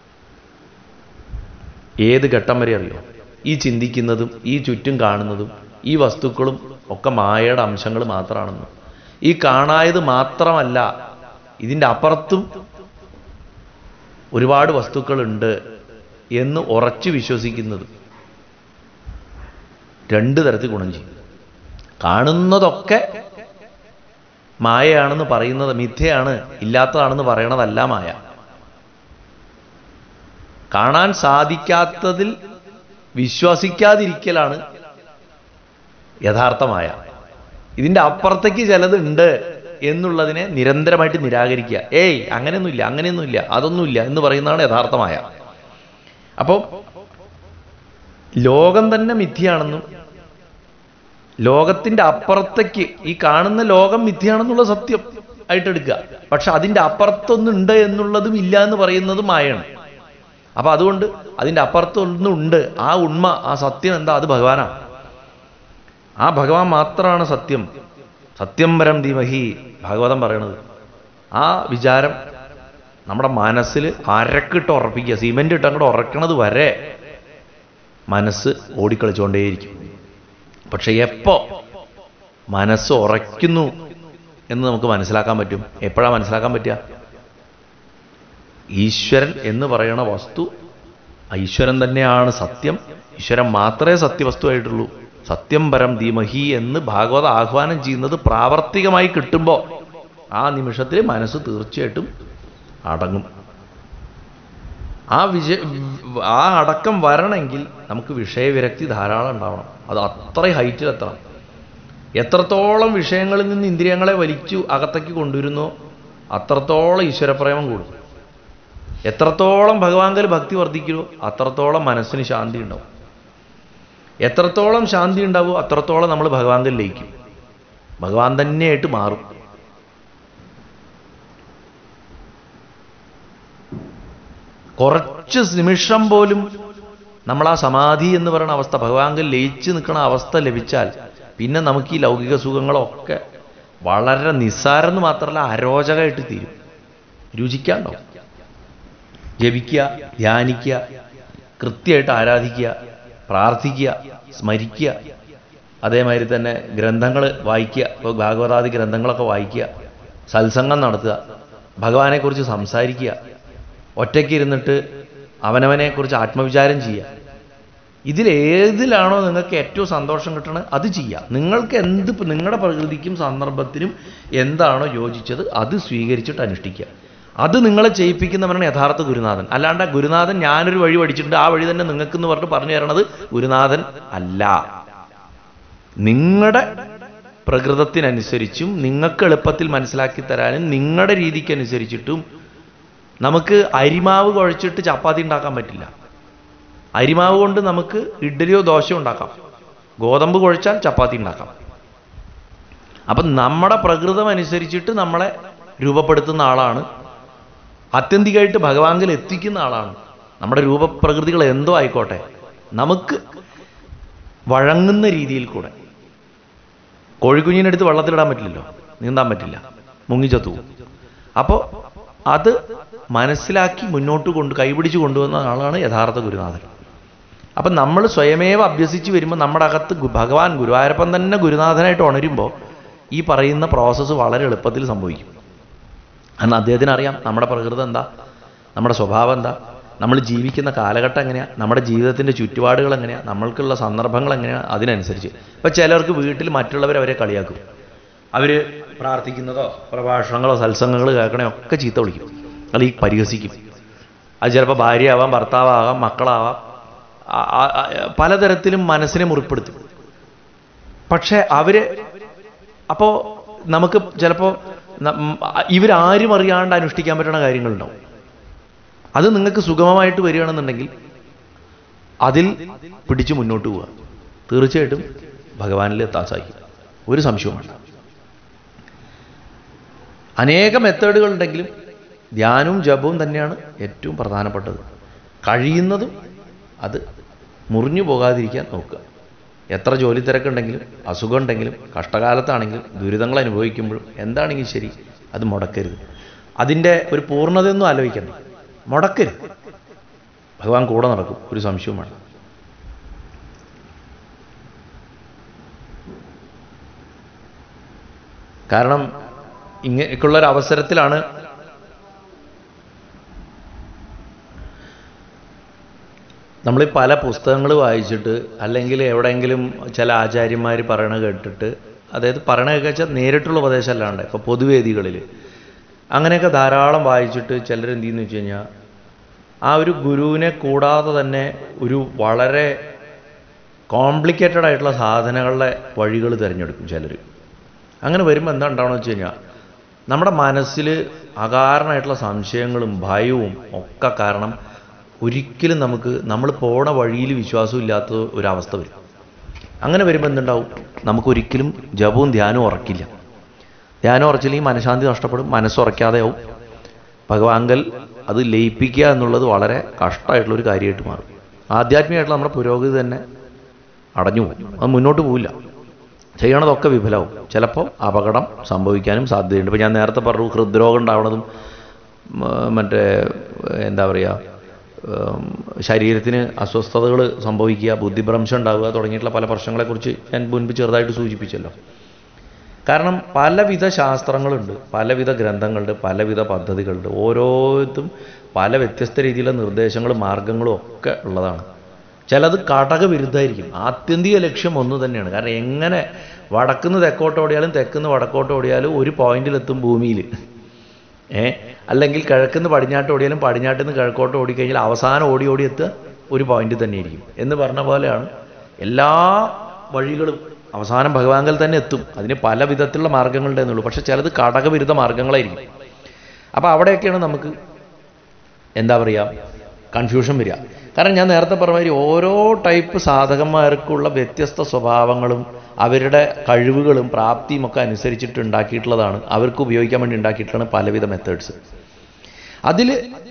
ഏത് ഘട്ടം വരെ അറിയോ ഈ ചിന്തിക്കുന്നതും ഈ ചുറ്റും കാണുന്നതും ഈ വസ്തുക്കളും ഒക്കെ മായയുടെ അംശങ്ങൾ മാത്രമാണെന്ന് ഈ കാണായത് മാത്രമല്ല ഇതിൻ്റെ അപ്പുറത്തും ഒരുപാട് വസ്തുക്കളുണ്ട് എന്ന് ഉറച്ചു വിശ്വസിക്കുന്നത് രണ്ട് തരത്തിൽ ഗുണം ചെയ്യും കാണുന്നതൊക്കെ മായയാണെന്ന് പറയുന്നത് മിഥ്യയാണ് ഇല്ലാത്തതാണെന്ന് പറയണതല്ല മായ കാണാൻ സാധിക്കാത്തതിൽ വിശ്വസിക്കാതിരിക്കലാണ് യഥാർത്ഥമായ ഇതിൻ്റെ അപ്പുറത്തേക്ക് ചിലതുണ്ട് എന്നുള്ളതിനെ നിരന്തരമായിട്ട് നിരാകരിക്കുക ഏയ് അങ്ങനെയൊന്നുമില്ല അങ്ങനെയൊന്നുമില്ല അതൊന്നുമില്ല എന്ന് പറയുന്നതാണ് യഥാർത്ഥമായ അപ്പോൾ ലോകം തന്നെ മിഥ്യയാണെന്നും ലോകത്തിന്റെ അപ്പുറത്തേക്ക് ഈ കാണുന്ന ലോകം മിഥ്യയാണെന്നുള്ള സത്യം ആയിട്ട് എടുക്കുക പക്ഷെ അതിന്റെ അപ്പുറത്തൊന്നുണ്ട് എന്നുള്ളതും ഇല്ല എന്ന് പറയുന്നതും മായാണ് അപ്പൊ അതുകൊണ്ട് അതിന്റെ അപ്പുറത്തൊന്നുണ്ട് ആ ഉണ്മ ആ സത്യം എന്താ അത് ഭഗവാനാണ് ആ ഭഗവാൻ മാത്രമാണ് സത്യം സത്യം പരം ധീമഹി ഭാഗവതം പറയണത് ആ വിചാരം നമ്മുടെ മനസ്സിൽ അരക്കിട്ട് ഉറപ്പിക്കുക സിമെന്റ് ഇട്ട് അങ്ങോട്ട് ഉറക്കണത് വരെ മനസ്സ് ഓടിക്കളിച്ചുകൊണ്ടേയിരിക്കും പക്ഷെ എപ്പോ മനസ്സ് ഉറയ്ക്കുന്നു എന്ന് നമുക്ക് മനസ്സിലാക്കാൻ പറ്റും എപ്പോഴാണ് മനസ്സിലാക്കാൻ പറ്റുക ഈശ്വരൻ എന്ന് പറയുന്ന വസ്തു ആ ഈശ്വരൻ തന്നെയാണ് സത്യം ഈശ്വരൻ മാത്രമേ സത്യവസ്തുവായിട്ടുള്ളൂ സത്യം പരം ധീമഹി എന്ന് ഭാഗവത ആഹ്വാനം ചെയ്യുന്നത് പ്രാവർത്തികമായി കിട്ടുമ്പോൾ ആ നിമിഷത്തിൽ മനസ്സ് തീർച്ചയായിട്ടും അടങ്ങും ആ വിജയ ആ അടക്കം വരണമെങ്കിൽ നമുക്ക് വിഷയവിരക്തി ധാരാളം ഉണ്ടാവണം അത് അത്രയും ഹൈറ്റിലെത്തണം എത്രത്തോളം വിഷയങ്ങളിൽ നിന്ന് ഇന്ദ്രിയങ്ങളെ വലിച്ചു അകത്തേക്ക് കൊണ്ടുവരുന്നോ അത്രത്തോളം ഈശ്വരപ്രേമം കൂടും എത്രത്തോളം ഭഗവാങ്കൽ ഭക്തി വർദ്ധിക്കുമോ അത്രത്തോളം മനസ്സിന് ശാന്തി ഉണ്ടാവും എത്രത്തോളം ശാന്തി ഉണ്ടാവുമോ അത്രത്തോളം നമ്മൾ ഭഗവാങ്കൽ ലയിക്കും ഭഗവാൻ തന്നെയായിട്ട് മാറും കുറച്ച് നിമിഷം പോലും നമ്മൾ ആ സമാധി എന്ന് പറയുന്ന അവസ്ഥ ഭഗവാങ്കൽ ലയിച്ച് നിൽക്കുന്ന അവസ്ഥ ലഭിച്ചാൽ പിന്നെ നമുക്ക് ഈ ലൗകിക സുഖങ്ങളൊക്കെ വളരെ നിസ്സാരെന്ന് മാത്രമല്ല അരോചകമായിട്ട് തീരും രുചിക്കാണ്ടോ ജപിക്കുക ധ്യാനിക്കുക കൃത്യമായിട്ട് ആരാധിക്കുക പ്രാർത്ഥിക്കുക സ്മരിക്കുക അതേമാതിരി തന്നെ ഗ്രന്ഥങ്ങൾ വായിക്കുക ഇപ്പോൾ ഭാഗവതാദി ഗ്രന്ഥങ്ങളൊക്കെ വായിക്കുക സത്സംഗം നടത്തുക ഭഗവാനെക്കുറിച്ച് സംസാരിക്കുക ഒറ്റയ്ക്ക് ഇരുന്നിട്ട് അവനവനെക്കുറിച്ച് ആത്മവിചാരം ചെയ്യുക ഇതിലേതിലാണോ നിങ്ങൾക്ക് ഏറ്റവും സന്തോഷം കിട്ടണത് അത് ചെയ്യുക നിങ്ങൾക്ക് എന്ത് ഇപ്പം നിങ്ങളുടെ പ്രകൃതിക്കും സന്ദർഭത്തിനും എന്താണോ യോജിച്ചത് അത് സ്വീകരിച്ചിട്ട് അനുഷ്ഠിക്കുക അത് നിങ്ങളെ ചെയ്യിപ്പിക്കുന്നവനാണ് യഥാർത്ഥ ഗുരുനാഥൻ അല്ലാണ്ട് ആ ഗുരുനാഥൻ ഞാനൊരു വഴി പഠിച്ചിട്ടുണ്ട് ആ വഴി തന്നെ നിങ്ങൾക്ക് എന്ന് പറഞ്ഞിട്ട് പറഞ്ഞു തരണത് ഗുരുനാഥൻ അല്ല നിങ്ങളുടെ പ്രകൃതത്തിനനുസരിച്ചും നിങ്ങൾക്ക് എളുപ്പത്തിൽ മനസ്സിലാക്കി തരാനും നിങ്ങളുടെ രീതിക്കനുസരിച്ചിട്ടും നമുക്ക് അരിമാവ് കുഴച്ചിട്ട് ചപ്പാത്തി ഉണ്ടാക്കാൻ പറ്റില്ല അരിമാവ് കൊണ്ട് നമുക്ക് ഇഡ്ഡലിയോ ദോശയോ ഉണ്ടാക്കാം ഗോതമ്പ് കുഴച്ചാൽ ചപ്പാത്തി ഉണ്ടാക്കാം അപ്പം നമ്മുടെ പ്രകൃതം അനുസരിച്ചിട്ട് നമ്മളെ രൂപപ്പെടുത്തുന്ന ആളാണ് ആത്യന്തികമായിട്ട് ഭഗവാങ്കിൽ എത്തിക്കുന്ന ആളാണ് നമ്മുടെ രൂപപ്രകൃതികൾ എന്തോ ആയിക്കോട്ടെ നമുക്ക് വഴങ്ങുന്ന രീതിയിൽ കൂടെ കോഴിക്കുഞ്ഞിനെടുത്ത് വെള്ളത്തിലിടാൻ പറ്റില്ലല്ലോ നീന്താൻ പറ്റില്ല മുങ്ങിച്ചത്തു അപ്പോൾ അത് മനസ്സിലാക്കി മുന്നോട്ട് കൊണ്ട് കൈപിടിച്ച് കൊണ്ടുവന്ന ആളാണ് യഥാർത്ഥ ഗുരുനാഥൻ അപ്പം നമ്മൾ സ്വയമേവ അഭ്യസിച്ച് വരുമ്പോൾ നമ്മുടെ അകത്ത് ഗു- ഭഗവാൻ ഗുരുവായൂരപ്പൻ തന്നെ ഗുരുനാഥനായിട്ട് ഉണരുമ്പോൾ ഈ പറയുന്ന പ്രോസസ്സ് വളരെ എളുപ്പത്തിൽ സംഭവിക്കും അന്ന് അദ്ദേഹത്തിന് അറിയാം നമ്മുടെ പ്രകൃതം എന്താ നമ്മുടെ സ്വഭാവം എന്താ നമ്മൾ ജീവിക്കുന്ന കാലഘട്ടം എങ്ങനെയാണ് നമ്മുടെ ജീവിതത്തിൻ്റെ ചുറ്റുപാടുകൾ എങ്ങനെയാണ് നമ്മൾക്കുള്ള സന്ദർഭങ്ങൾ എങ്ങനെയാണ് അതിനനുസരിച്ച് ഇപ്പം ചിലർക്ക് വീട്ടിൽ മറ്റുള്ളവർ അവരെ കളിയാക്കും അവർ പ്രാർത്ഥിക്കുന്നതോ പ്രഭാഷണങ്ങളോ സത്സംഗങ്ങളോ കേൾക്കണോ ഒക്കെ ചീത്ത വിളിക്കും അല്ലെങ്കിൽ പരിഹസിക്കും അത് ചിലപ്പോൾ ഭാര്യയാവാം ഭർത്താവാകാം മക്കളാവാം ആ- ആ- ആ- പലതരത്തിലും മനസ്സിനെ മുറിപ്പെടുത്തും പക്ഷേ അവര് അപ്പോ നമുക്ക് ചിലപ്പോൾ ഇവരാരും അറിയാണ്ട് അനുഷ്ഠിക്കാൻ പറ്റുന്ന കാര്യങ്ങളുണ്ടാവും അത് നിങ്ങൾക്ക് സുഗമമായിട്ട് വരികയാണെന്നുണ്ടെങ്കിൽ അതിൽ പിടിച്ചു മുന്നോട്ട് പോവുക തീർച്ചയായിട്ടും ഭഗവാനിൽ എത്താൻ സാധിക്കും ഒരു സംശയവും വേണ്ട അനേക മെത്തേഡുകൾ ഉണ്ടെങ്കിലും ധ്യാനവും ജപവും തന്നെയാണ് ഏറ്റവും പ്രധാനപ്പെട്ടത് കഴിയുന്നതും അത് മുറിഞ്ഞു പോകാതിരിക്കാൻ നോക്കുക എത്ര ജോലി തിരക്കുണ്ടെങ്കിലും അസുഖം ഉണ്ടെങ്കിലും കഷ്ടകാലത്താണെങ്കിലും ദുരിതങ്ങൾ അനുഭവിക്കുമ്പോഴും എന്താണെങ്കിലും ശരി അത് മുടക്കരുത് അതിൻ്റെ ഒരു പൂർണ്ണതയൊന്നും ആലോചിക്കണ്ട മുടക്കരുത് ഭഗവാൻ കൂടെ നടക്കും ഒരു സംശയവും വേണം കാരണം ഇങ്ങനെയൊക്കെയുള്ളൊരു അവസരത്തിലാണ് നമ്മൾ പല പുസ്തകങ്ങൾ വായിച്ചിട്ട് അല്ലെങ്കിൽ എവിടെയെങ്കിലും ചില ആചാര്യന്മാർ പറയണ കേട്ടിട്ട് അതായത് പറയണതൊക്കെ വെച്ചാൽ നേരിട്ടുള്ള ഉപദേശം അല്ലാണ്ട് ഇപ്പോൾ പൊതുവേദികളിൽ അങ്ങനെയൊക്കെ ധാരാളം വായിച്ചിട്ട് ചിലർ എന്ത് ചെയ്യുന്നു വെച്ച് കഴിഞ്ഞാൽ ആ ഒരു ഗുരുവിനെ കൂടാതെ തന്നെ ഒരു വളരെ കോംപ്ലിക്കേറ്റഡ് ആയിട്ടുള്ള സാധനങ്ങളുടെ വഴികൾ തിരഞ്ഞെടുക്കും ചിലർ അങ്ങനെ വരുമ്പോൾ എന്താ ഉണ്ടാവണമെന്ന് വെച്ച് കഴിഞ്ഞാൽ നമ്മുടെ മനസ്സിൽ അകാരണമായിട്ടുള്ള സംശയങ്ങളും ഭയവും ഒക്കെ കാരണം ഒരിക്കലും നമുക്ക് നമ്മൾ പോണ വഴിയിൽ വിശ്വാസമില്ലാത്ത ഒരവസ്ഥ വരും അങ്ങനെ വരുമ്പോൾ എന്തുണ്ടാവും നമുക്കൊരിക്കലും ജപവും ധ്യാനവും ഉറക്കില്ല ധ്യാനം ഉറച്ചില്ലെങ്കിൽ മനഃശാന്തി നഷ്ടപ്പെടും മനസ്സുറയ്ക്കാതെയാവും ഭഗവാങ്കൽ അത് ലയിപ്പിക്കുക എന്നുള്ളത് വളരെ കഷ്ടമായിട്ടുള്ളൊരു കാര്യമായിട്ട് മാറും ആധ്യാത്മികമായിട്ടുള്ള നമ്മുടെ പുരോഗതി തന്നെ അടഞ്ഞു പോകും അത് മുന്നോട്ട് പോവില്ല ചെയ്യണതൊക്കെ വിഫലവും ചിലപ്പോൾ അപകടം സംഭവിക്കാനും സാധ്യതയുണ്ട് ഇപ്പോൾ ഞാൻ നേരത്തെ പറഞ്ഞു ഹൃദ്രോഗം ഉണ്ടാവണതും ഉം, മറ്റേ എന്താ പറയുക ഉം, ശരീരത്തിന് അസ്വസ്ഥതകൾ സംഭവിക്കുക ബുദ്ധിഭ്രംശം ഉണ്ടാവുക തുടങ്ങിയിട്ടുള്ള പല പ്രശ്നങ്ങളെക്കുറിച്ച് ഞാൻ മുൻപ് ചെറുതായിട്ട് സൂചിപ്പിച്ചല്ലോ കാരണം പലവിധ ശാസ്ത്രങ്ങളുണ്ട് പലവിധ ഗ്രന്ഥങ്ങളുണ്ട് പലവിധ പദ്ധതികളുണ്ട് ഓരോരുത്തും പല വ്യത്യസ്ത രീതിയിലുള്ള നിർദ്ദേശങ്ങളും മാർഗങ്ങളും ഒക്കെ ഉള്ളതാണ് ചിലത് കടകവിരുദ്ധമായിരിക്കും ആത്യന്തിക ലക്ഷ്യം ഒന്ന് തന്നെയാണ് കാരണം എങ്ങനെ വടക്കുന്ന് തെക്കോട്ട് ഓടിയാലും തെക്കുന്ന് വടക്കോട്ട് ഓടിയാലും ഒരു പോയിന്റിലെത്തും ഭൂമിയിൽ ഏ അല്ലെങ്കിൽ കിഴക്കുന്ന് പടിഞ്ഞാട്ട് ഓടിയാലും പടിഞ്ഞാട്ടിൽ നിന്ന് കിഴക്കോട്ട് ഓടിക്കഴിഞ്ഞാൽ അവസാനം ഓടി ഓടി എത്തുക ഒരു പോയിന്റിൽ തന്നെയായിരിക്കും എന്ന് പറഞ്ഞ പോലെയാണ് എല്ലാ വഴികളും അവസാനം ഭഗവാങ്കൽ തന്നെ എത്തും അതിന് പല വിധത്തിലുള്ള മാർഗങ്ങളുണ്ട് എന്നുള്ളൂ പക്ഷെ ചിലത് കടകവിരുദ്ധ മാർഗങ്ങളായിരിക്കും അപ്പോൾ അവിടെയൊക്കെയാണ് നമുക്ക് എന്താ പറയുക കൺഫ്യൂഷൻ വരിക കാരണം ഞാൻ നേരത്തെ പറഞ്ഞ മാതിരി ഓരോ ടൈപ്പ് സാധകന്മാർക്കുള്ള വ്യത്യസ്ത സ്വഭാവങ്ങളും അവരുടെ കഴിവുകളും പ്രാപ്തിയും ഒക്കെ അനുസരിച്ചിട്ട് ഉണ്ടാക്കിയിട്ടുള്ളതാണ് അവർക്ക് ഉപയോഗിക്കാൻ വേണ്ടി ഉണ്ടാക്കിയിട്ടുള്ള പലവിധ മെത്തേഡ്സ് അതിൽ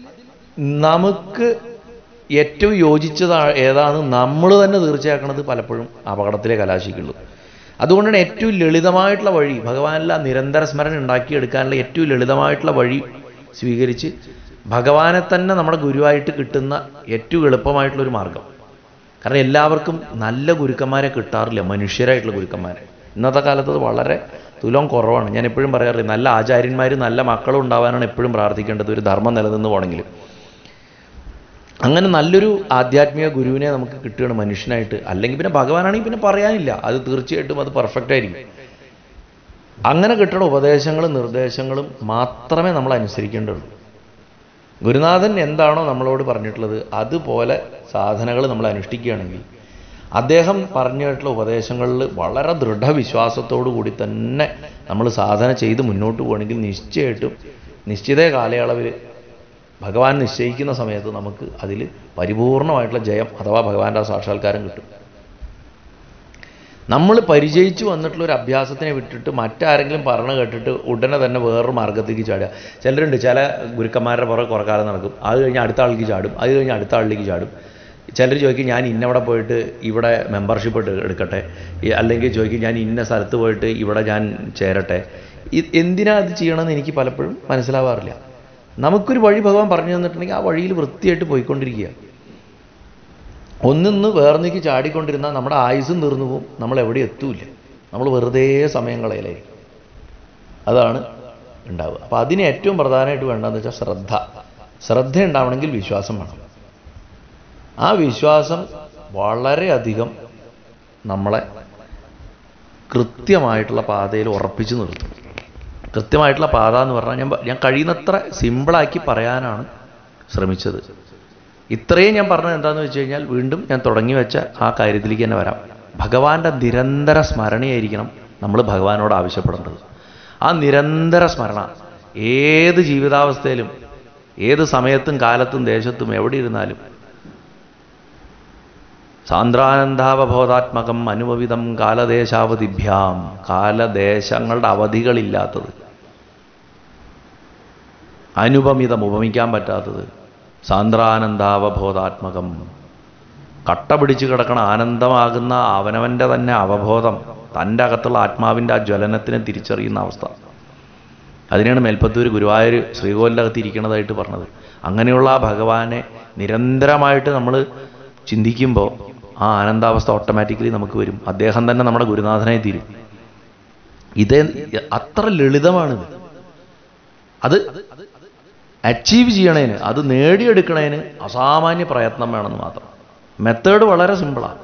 നമുക്ക് ഏറ്റവും യോജിച്ചത് ഏതാണ് നമ്മൾ തന്നെ തീർച്ചയാക്കണത് പലപ്പോഴും അപകടത്തിലെ കലാശിക്കുള്ളൂ അതുകൊണ്ടാണ് ഏറ്റവും ലളിതമായിട്ടുള്ള വഴി ഭഗവാനിലെ ആ നിരന്തര സ്മരണ ഉണ്ടാക്കിയെടുക്കാനുള്ള ഏറ്റവും ലളിതമായിട്ടുള്ള വഴി സ്വീകരിച്ച് ഭഗവാനെ തന്നെ നമ്മുടെ ഗുരുവായിട്ട് കിട്ടുന്ന ഏറ്റവും എളുപ്പമായിട്ടുള്ള ഒരു മാർഗം കാരണം എല്ലാവർക്കും നല്ല ഗുരുക്കന്മാരെ കിട്ടാറില്ല മനുഷ്യരായിട്ടുള്ള ഗുരുക്കന്മാരെ ഇന്നത്തെ കാലത്ത് അത് വളരെ തുലം കുറവാണ് ഞാൻ എപ്പോഴും പറയാറില്ല നല്ല ആചാര്യന്മാർ നല്ല മക്കളും ഉണ്ടാവാനാണ് എപ്പോഴും പ്രാർത്ഥിക്കേണ്ടത് ഒരു ധർമ്മം നിലനിന്ന് പോകണമെങ്കിൽ അങ്ങനെ നല്ലൊരു ആധ്യാത്മിക ഗുരുവിനെ നമുക്ക് കിട്ടുകയാണ് മനുഷ്യനായിട്ട് അല്ലെങ്കിൽ പിന്നെ ഭഗവാനാണെങ്കിൽ പിന്നെ പറയാനില്ല അത് തീർച്ചയായിട്ടും അത് പെർഫെക്റ്റ് ആയിരിക്കും അങ്ങനെ കിട്ടുന്ന ഉപദേശങ്ങളും നിർദ്ദേശങ്ങളും മാത്രമേ നമ്മൾ അനുസരിക്കേണ്ടുള്ളൂ ഗുരുനാഥൻ എന്താണോ നമ്മളോട് പറഞ്ഞിട്ടുള്ളത് അതുപോലെ സാധനകൾ നമ്മൾ അനുഷ്ഠിക്കുകയാണെങ്കിൽ അദ്ദേഹം പറഞ്ഞിട്ടുള്ള ഉപദേശങ്ങളിൽ വളരെ ദൃഢവിശ്വാസത്തോടു കൂടി തന്നെ നമ്മൾ സാധന ചെയ്ത് മുന്നോട്ട് പോകണമെങ്കിൽ നിശ്ചയമായിട്ടും നിശ്ചിത കാലയളവിൽ ഭഗവാൻ നിശ്ചയിക്കുന്ന സമയത്ത് നമുക്ക് അതിൽ പരിപൂർണമായിട്ടുള്ള ജയം അഥവാ ഭഗവാന്റെ ആ സാക്ഷാത്കാരം കിട്ടും നമ്മൾ പരിചയിച്ചു വന്നിട്ടുള്ള ഒരു അഭ്യാസത്തിനെ വിട്ടിട്ട് മറ്റാരെങ്കിലും പറഞ്ഞു കേട്ടിട്ട് ഉടനെ തന്നെ വേറൊരു മാർഗത്തേക്ക് ചാടുക ചിലരുണ്ട് ചില ഗുരുക്കന്മാരുടെ പുറകെ കുറേ കാലം നടക്കും അത് കഴിഞ്ഞ് അടുത്ത ആളിലേക്ക് ചാടും അത് കഴിഞ്ഞ് അടുത്ത ആളിലേക്ക് ചാടും ചിലർ ചോദിക്കും ഞാൻ ഇന്നവിടെ പോയിട്ട് ഇവിടെ മെമ്പർഷിപ്പ് എടുക്കട്ടെ ഈ- അല്ലെങ്കിൽ ചോദിക്കും ഞാൻ ഇന്ന സ്ഥലത്ത് പോയിട്ട് ഇവിടെ ഞാൻ ചേരട്ടെ ഇ- എന്തിനാ അത് ചെയ്യണമെന്ന് എനിക്ക് പലപ്പോഴും മനസ്സിലാവാറില്ല നമുക്കൊരു വഴി ഭഗവാൻ പറഞ്ഞു തന്നിട്ടുണ്ടെങ്കിൽ ആ വഴിയിൽ വൃത്തിയായിട്ട് പോയിക്കൊണ്ടിരിക്കുക ഒന്നിന്ന് വേർന്നേക്ക് ചാടിക്കൊണ്ടിരുന്നാൽ നമ്മുടെ ആയുസ്സും തീർന്നു പോകും നമ്മൾ എവിടെ എത്തൂല നമ്മൾ വെറുതെ സമയം കളയലായിരിക്കും അതാണ് ഉണ്ടാവുക അപ്പോൾ അതിന് ഏറ്റവും പ്രധാനമായിട്ട് വേണ്ടതെന്ന് വെച്ചാൽ ശ്രദ്ധ ശ്രദ്ധ ഉണ്ടാവണമെങ്കിൽ വിശ്വാസം വേണം ആ വിശ്വാസം വളരെയധികം നമ്മളെ കൃത്യമായിട്ടുള്ള പാതയിൽ ഉറപ്പിച്ചു നിർത്തും കൃത്യമായിട്ടുള്ള പാത എന്ന് പറഞ്ഞാൽ ഞാൻ പ- ഞാൻ കഴിയുന്നത്ര സിമ്പിളാക്കി പറയാനാണ് ശ്രമിച്ചത് ഇത്രയും ഞാൻ പറഞ്ഞത് എന്താണെന്ന് വെച്ച് കഴിഞ്ഞാൽ വീണ്ടും ഞാൻ തുടങ്ങി വെച്ച ആ കാര്യത്തിലേക്ക് തന്നെ വരാം ഭഗവാന്റെ നിരന്തര സ്മരണയായിരിക്കണം നമ്മൾ ഭഗവാനോട് ആവശ്യപ്പെടേണ്ടത് ആ നിരന്തര സ്മരണ ഏത് ജീവിതാവസ്ഥയിലും ഏത് സമയത്തും കാലത്തും ദേശത്തും എവിടെ ഇരുന്നാലും സാന്ദ്രാനന്ദാവബോധാത്മകം അനുപവിതം കാലദേശാവധിഭ്യാം കാലദേശങ്ങളുടെ അവധികളില്ലാത്തത് അനുപമിതം ഉപമിക്കാൻ പറ്റാത്തത് സാന്ദ്രാനന്ദാവബോധാത്മകം കട്ട പിടിച്ച് കിടക്കണ ആനന്ദമാകുന്ന അവനവൻ്റെ തന്നെ അവബോധം തൻ്റെ അകത്തുള്ള ആത്മാവിൻ്റെ ആ ജ്വലനത്തിനെ തിരിച്ചറിയുന്ന അവസ്ഥ അതിനെയാണ് മേൽപ്പത്തൂർ ഗുരുവായൂർ ശ്രീകോലിൻ്റെ അകത്ത് ഇരിക്കണതായിട്ട് പറഞ്ഞത് അങ്ങനെയുള്ള ആ ഭഗവാനെ നിരന്തരമായിട്ട് നമ്മൾ ചിന്തിക്കുമ്പോൾ ആ ആനന്ദാവസ്ഥ ഓട്ടോമാറ്റിക്കലി നമുക്ക് വരും അദ്ദേഹം തന്നെ നമ്മുടെ ഗുരുനാഥനായി തീരും ഇതേ അത്ര ലളിതമാണിത് അത് അച്ചീവ് ചെയ്യണേന് അത് നേടിയെടുക്കണേന് അസാമാന്യ പ്രയത്നം വേണമെന്ന് മാത്രം മെത്തേഡ് വളരെ സിമ്പിളാണ്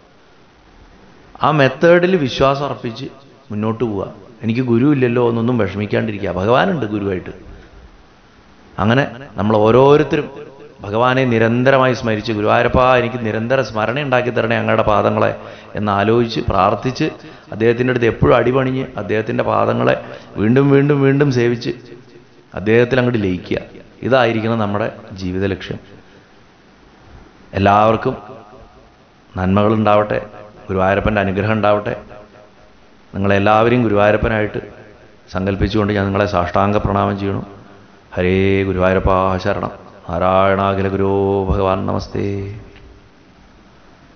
ആ മെത്തേഡിൽ വിശ്വാസം അർപ്പിച്ച് മുന്നോട്ട് പോവുക എനിക്ക് ഗുരു ഇല്ലല്ലോ എന്നൊന്നും വിഷമിക്കാണ്ടിരിക്കുക ഭഗവാനുണ്ട് ഗുരുവായിട്ട് അങ്ങനെ നമ്മൾ ഓരോരുത്തരും ഭഗവാനെ നിരന്തരമായി സ്മരിച്ച് ഗുരുവായൂരപ്പ എനിക്ക് നിരന്തര സ്മരണ ഉണ്ടാക്കി തരണേ അങ്ങയുടെ പാദങ്ങളെ എന്ന് ആലോചിച്ച് പ്രാർത്ഥിച്ച് അദ്ദേഹത്തിൻ്റെ അടുത്ത് എപ്പോഴും അടിപണിഞ്ഞ് അദ്ദേഹത്തിൻ്റെ പാദങ്ങളെ വീണ്ടും വീണ്ടും വീണ്ടും സേവിച്ച് അദ്ദേഹത്തിൽ അങ്ങോട്ട് ലയിക്കുക ഇതായിരിക്കണം നമ്മുടെ ജീവിത ലക്ഷ്യം എല്ലാവർക്കും നന്മകളുണ്ടാവട്ടെ ഗുരുവായൂരപ്പൻ്റെ അനുഗ്രഹം ഉണ്ടാവട്ടെ നിങ്ങളെല്ലാവരെയും ഗുരുവായൂരപ്പനായിട്ട് സങ്കല്പിച്ചുകൊണ്ട് ഞാൻ നിങ്ങളെ സാഷ്ടാംഗ പ്രണാമം ചെയ്യണം ഹരേ ഗുരുവായൂരപ്പ ശരണം നാരായണാഖില ഗുരോ ഭഗവാൻ നമസ്തേ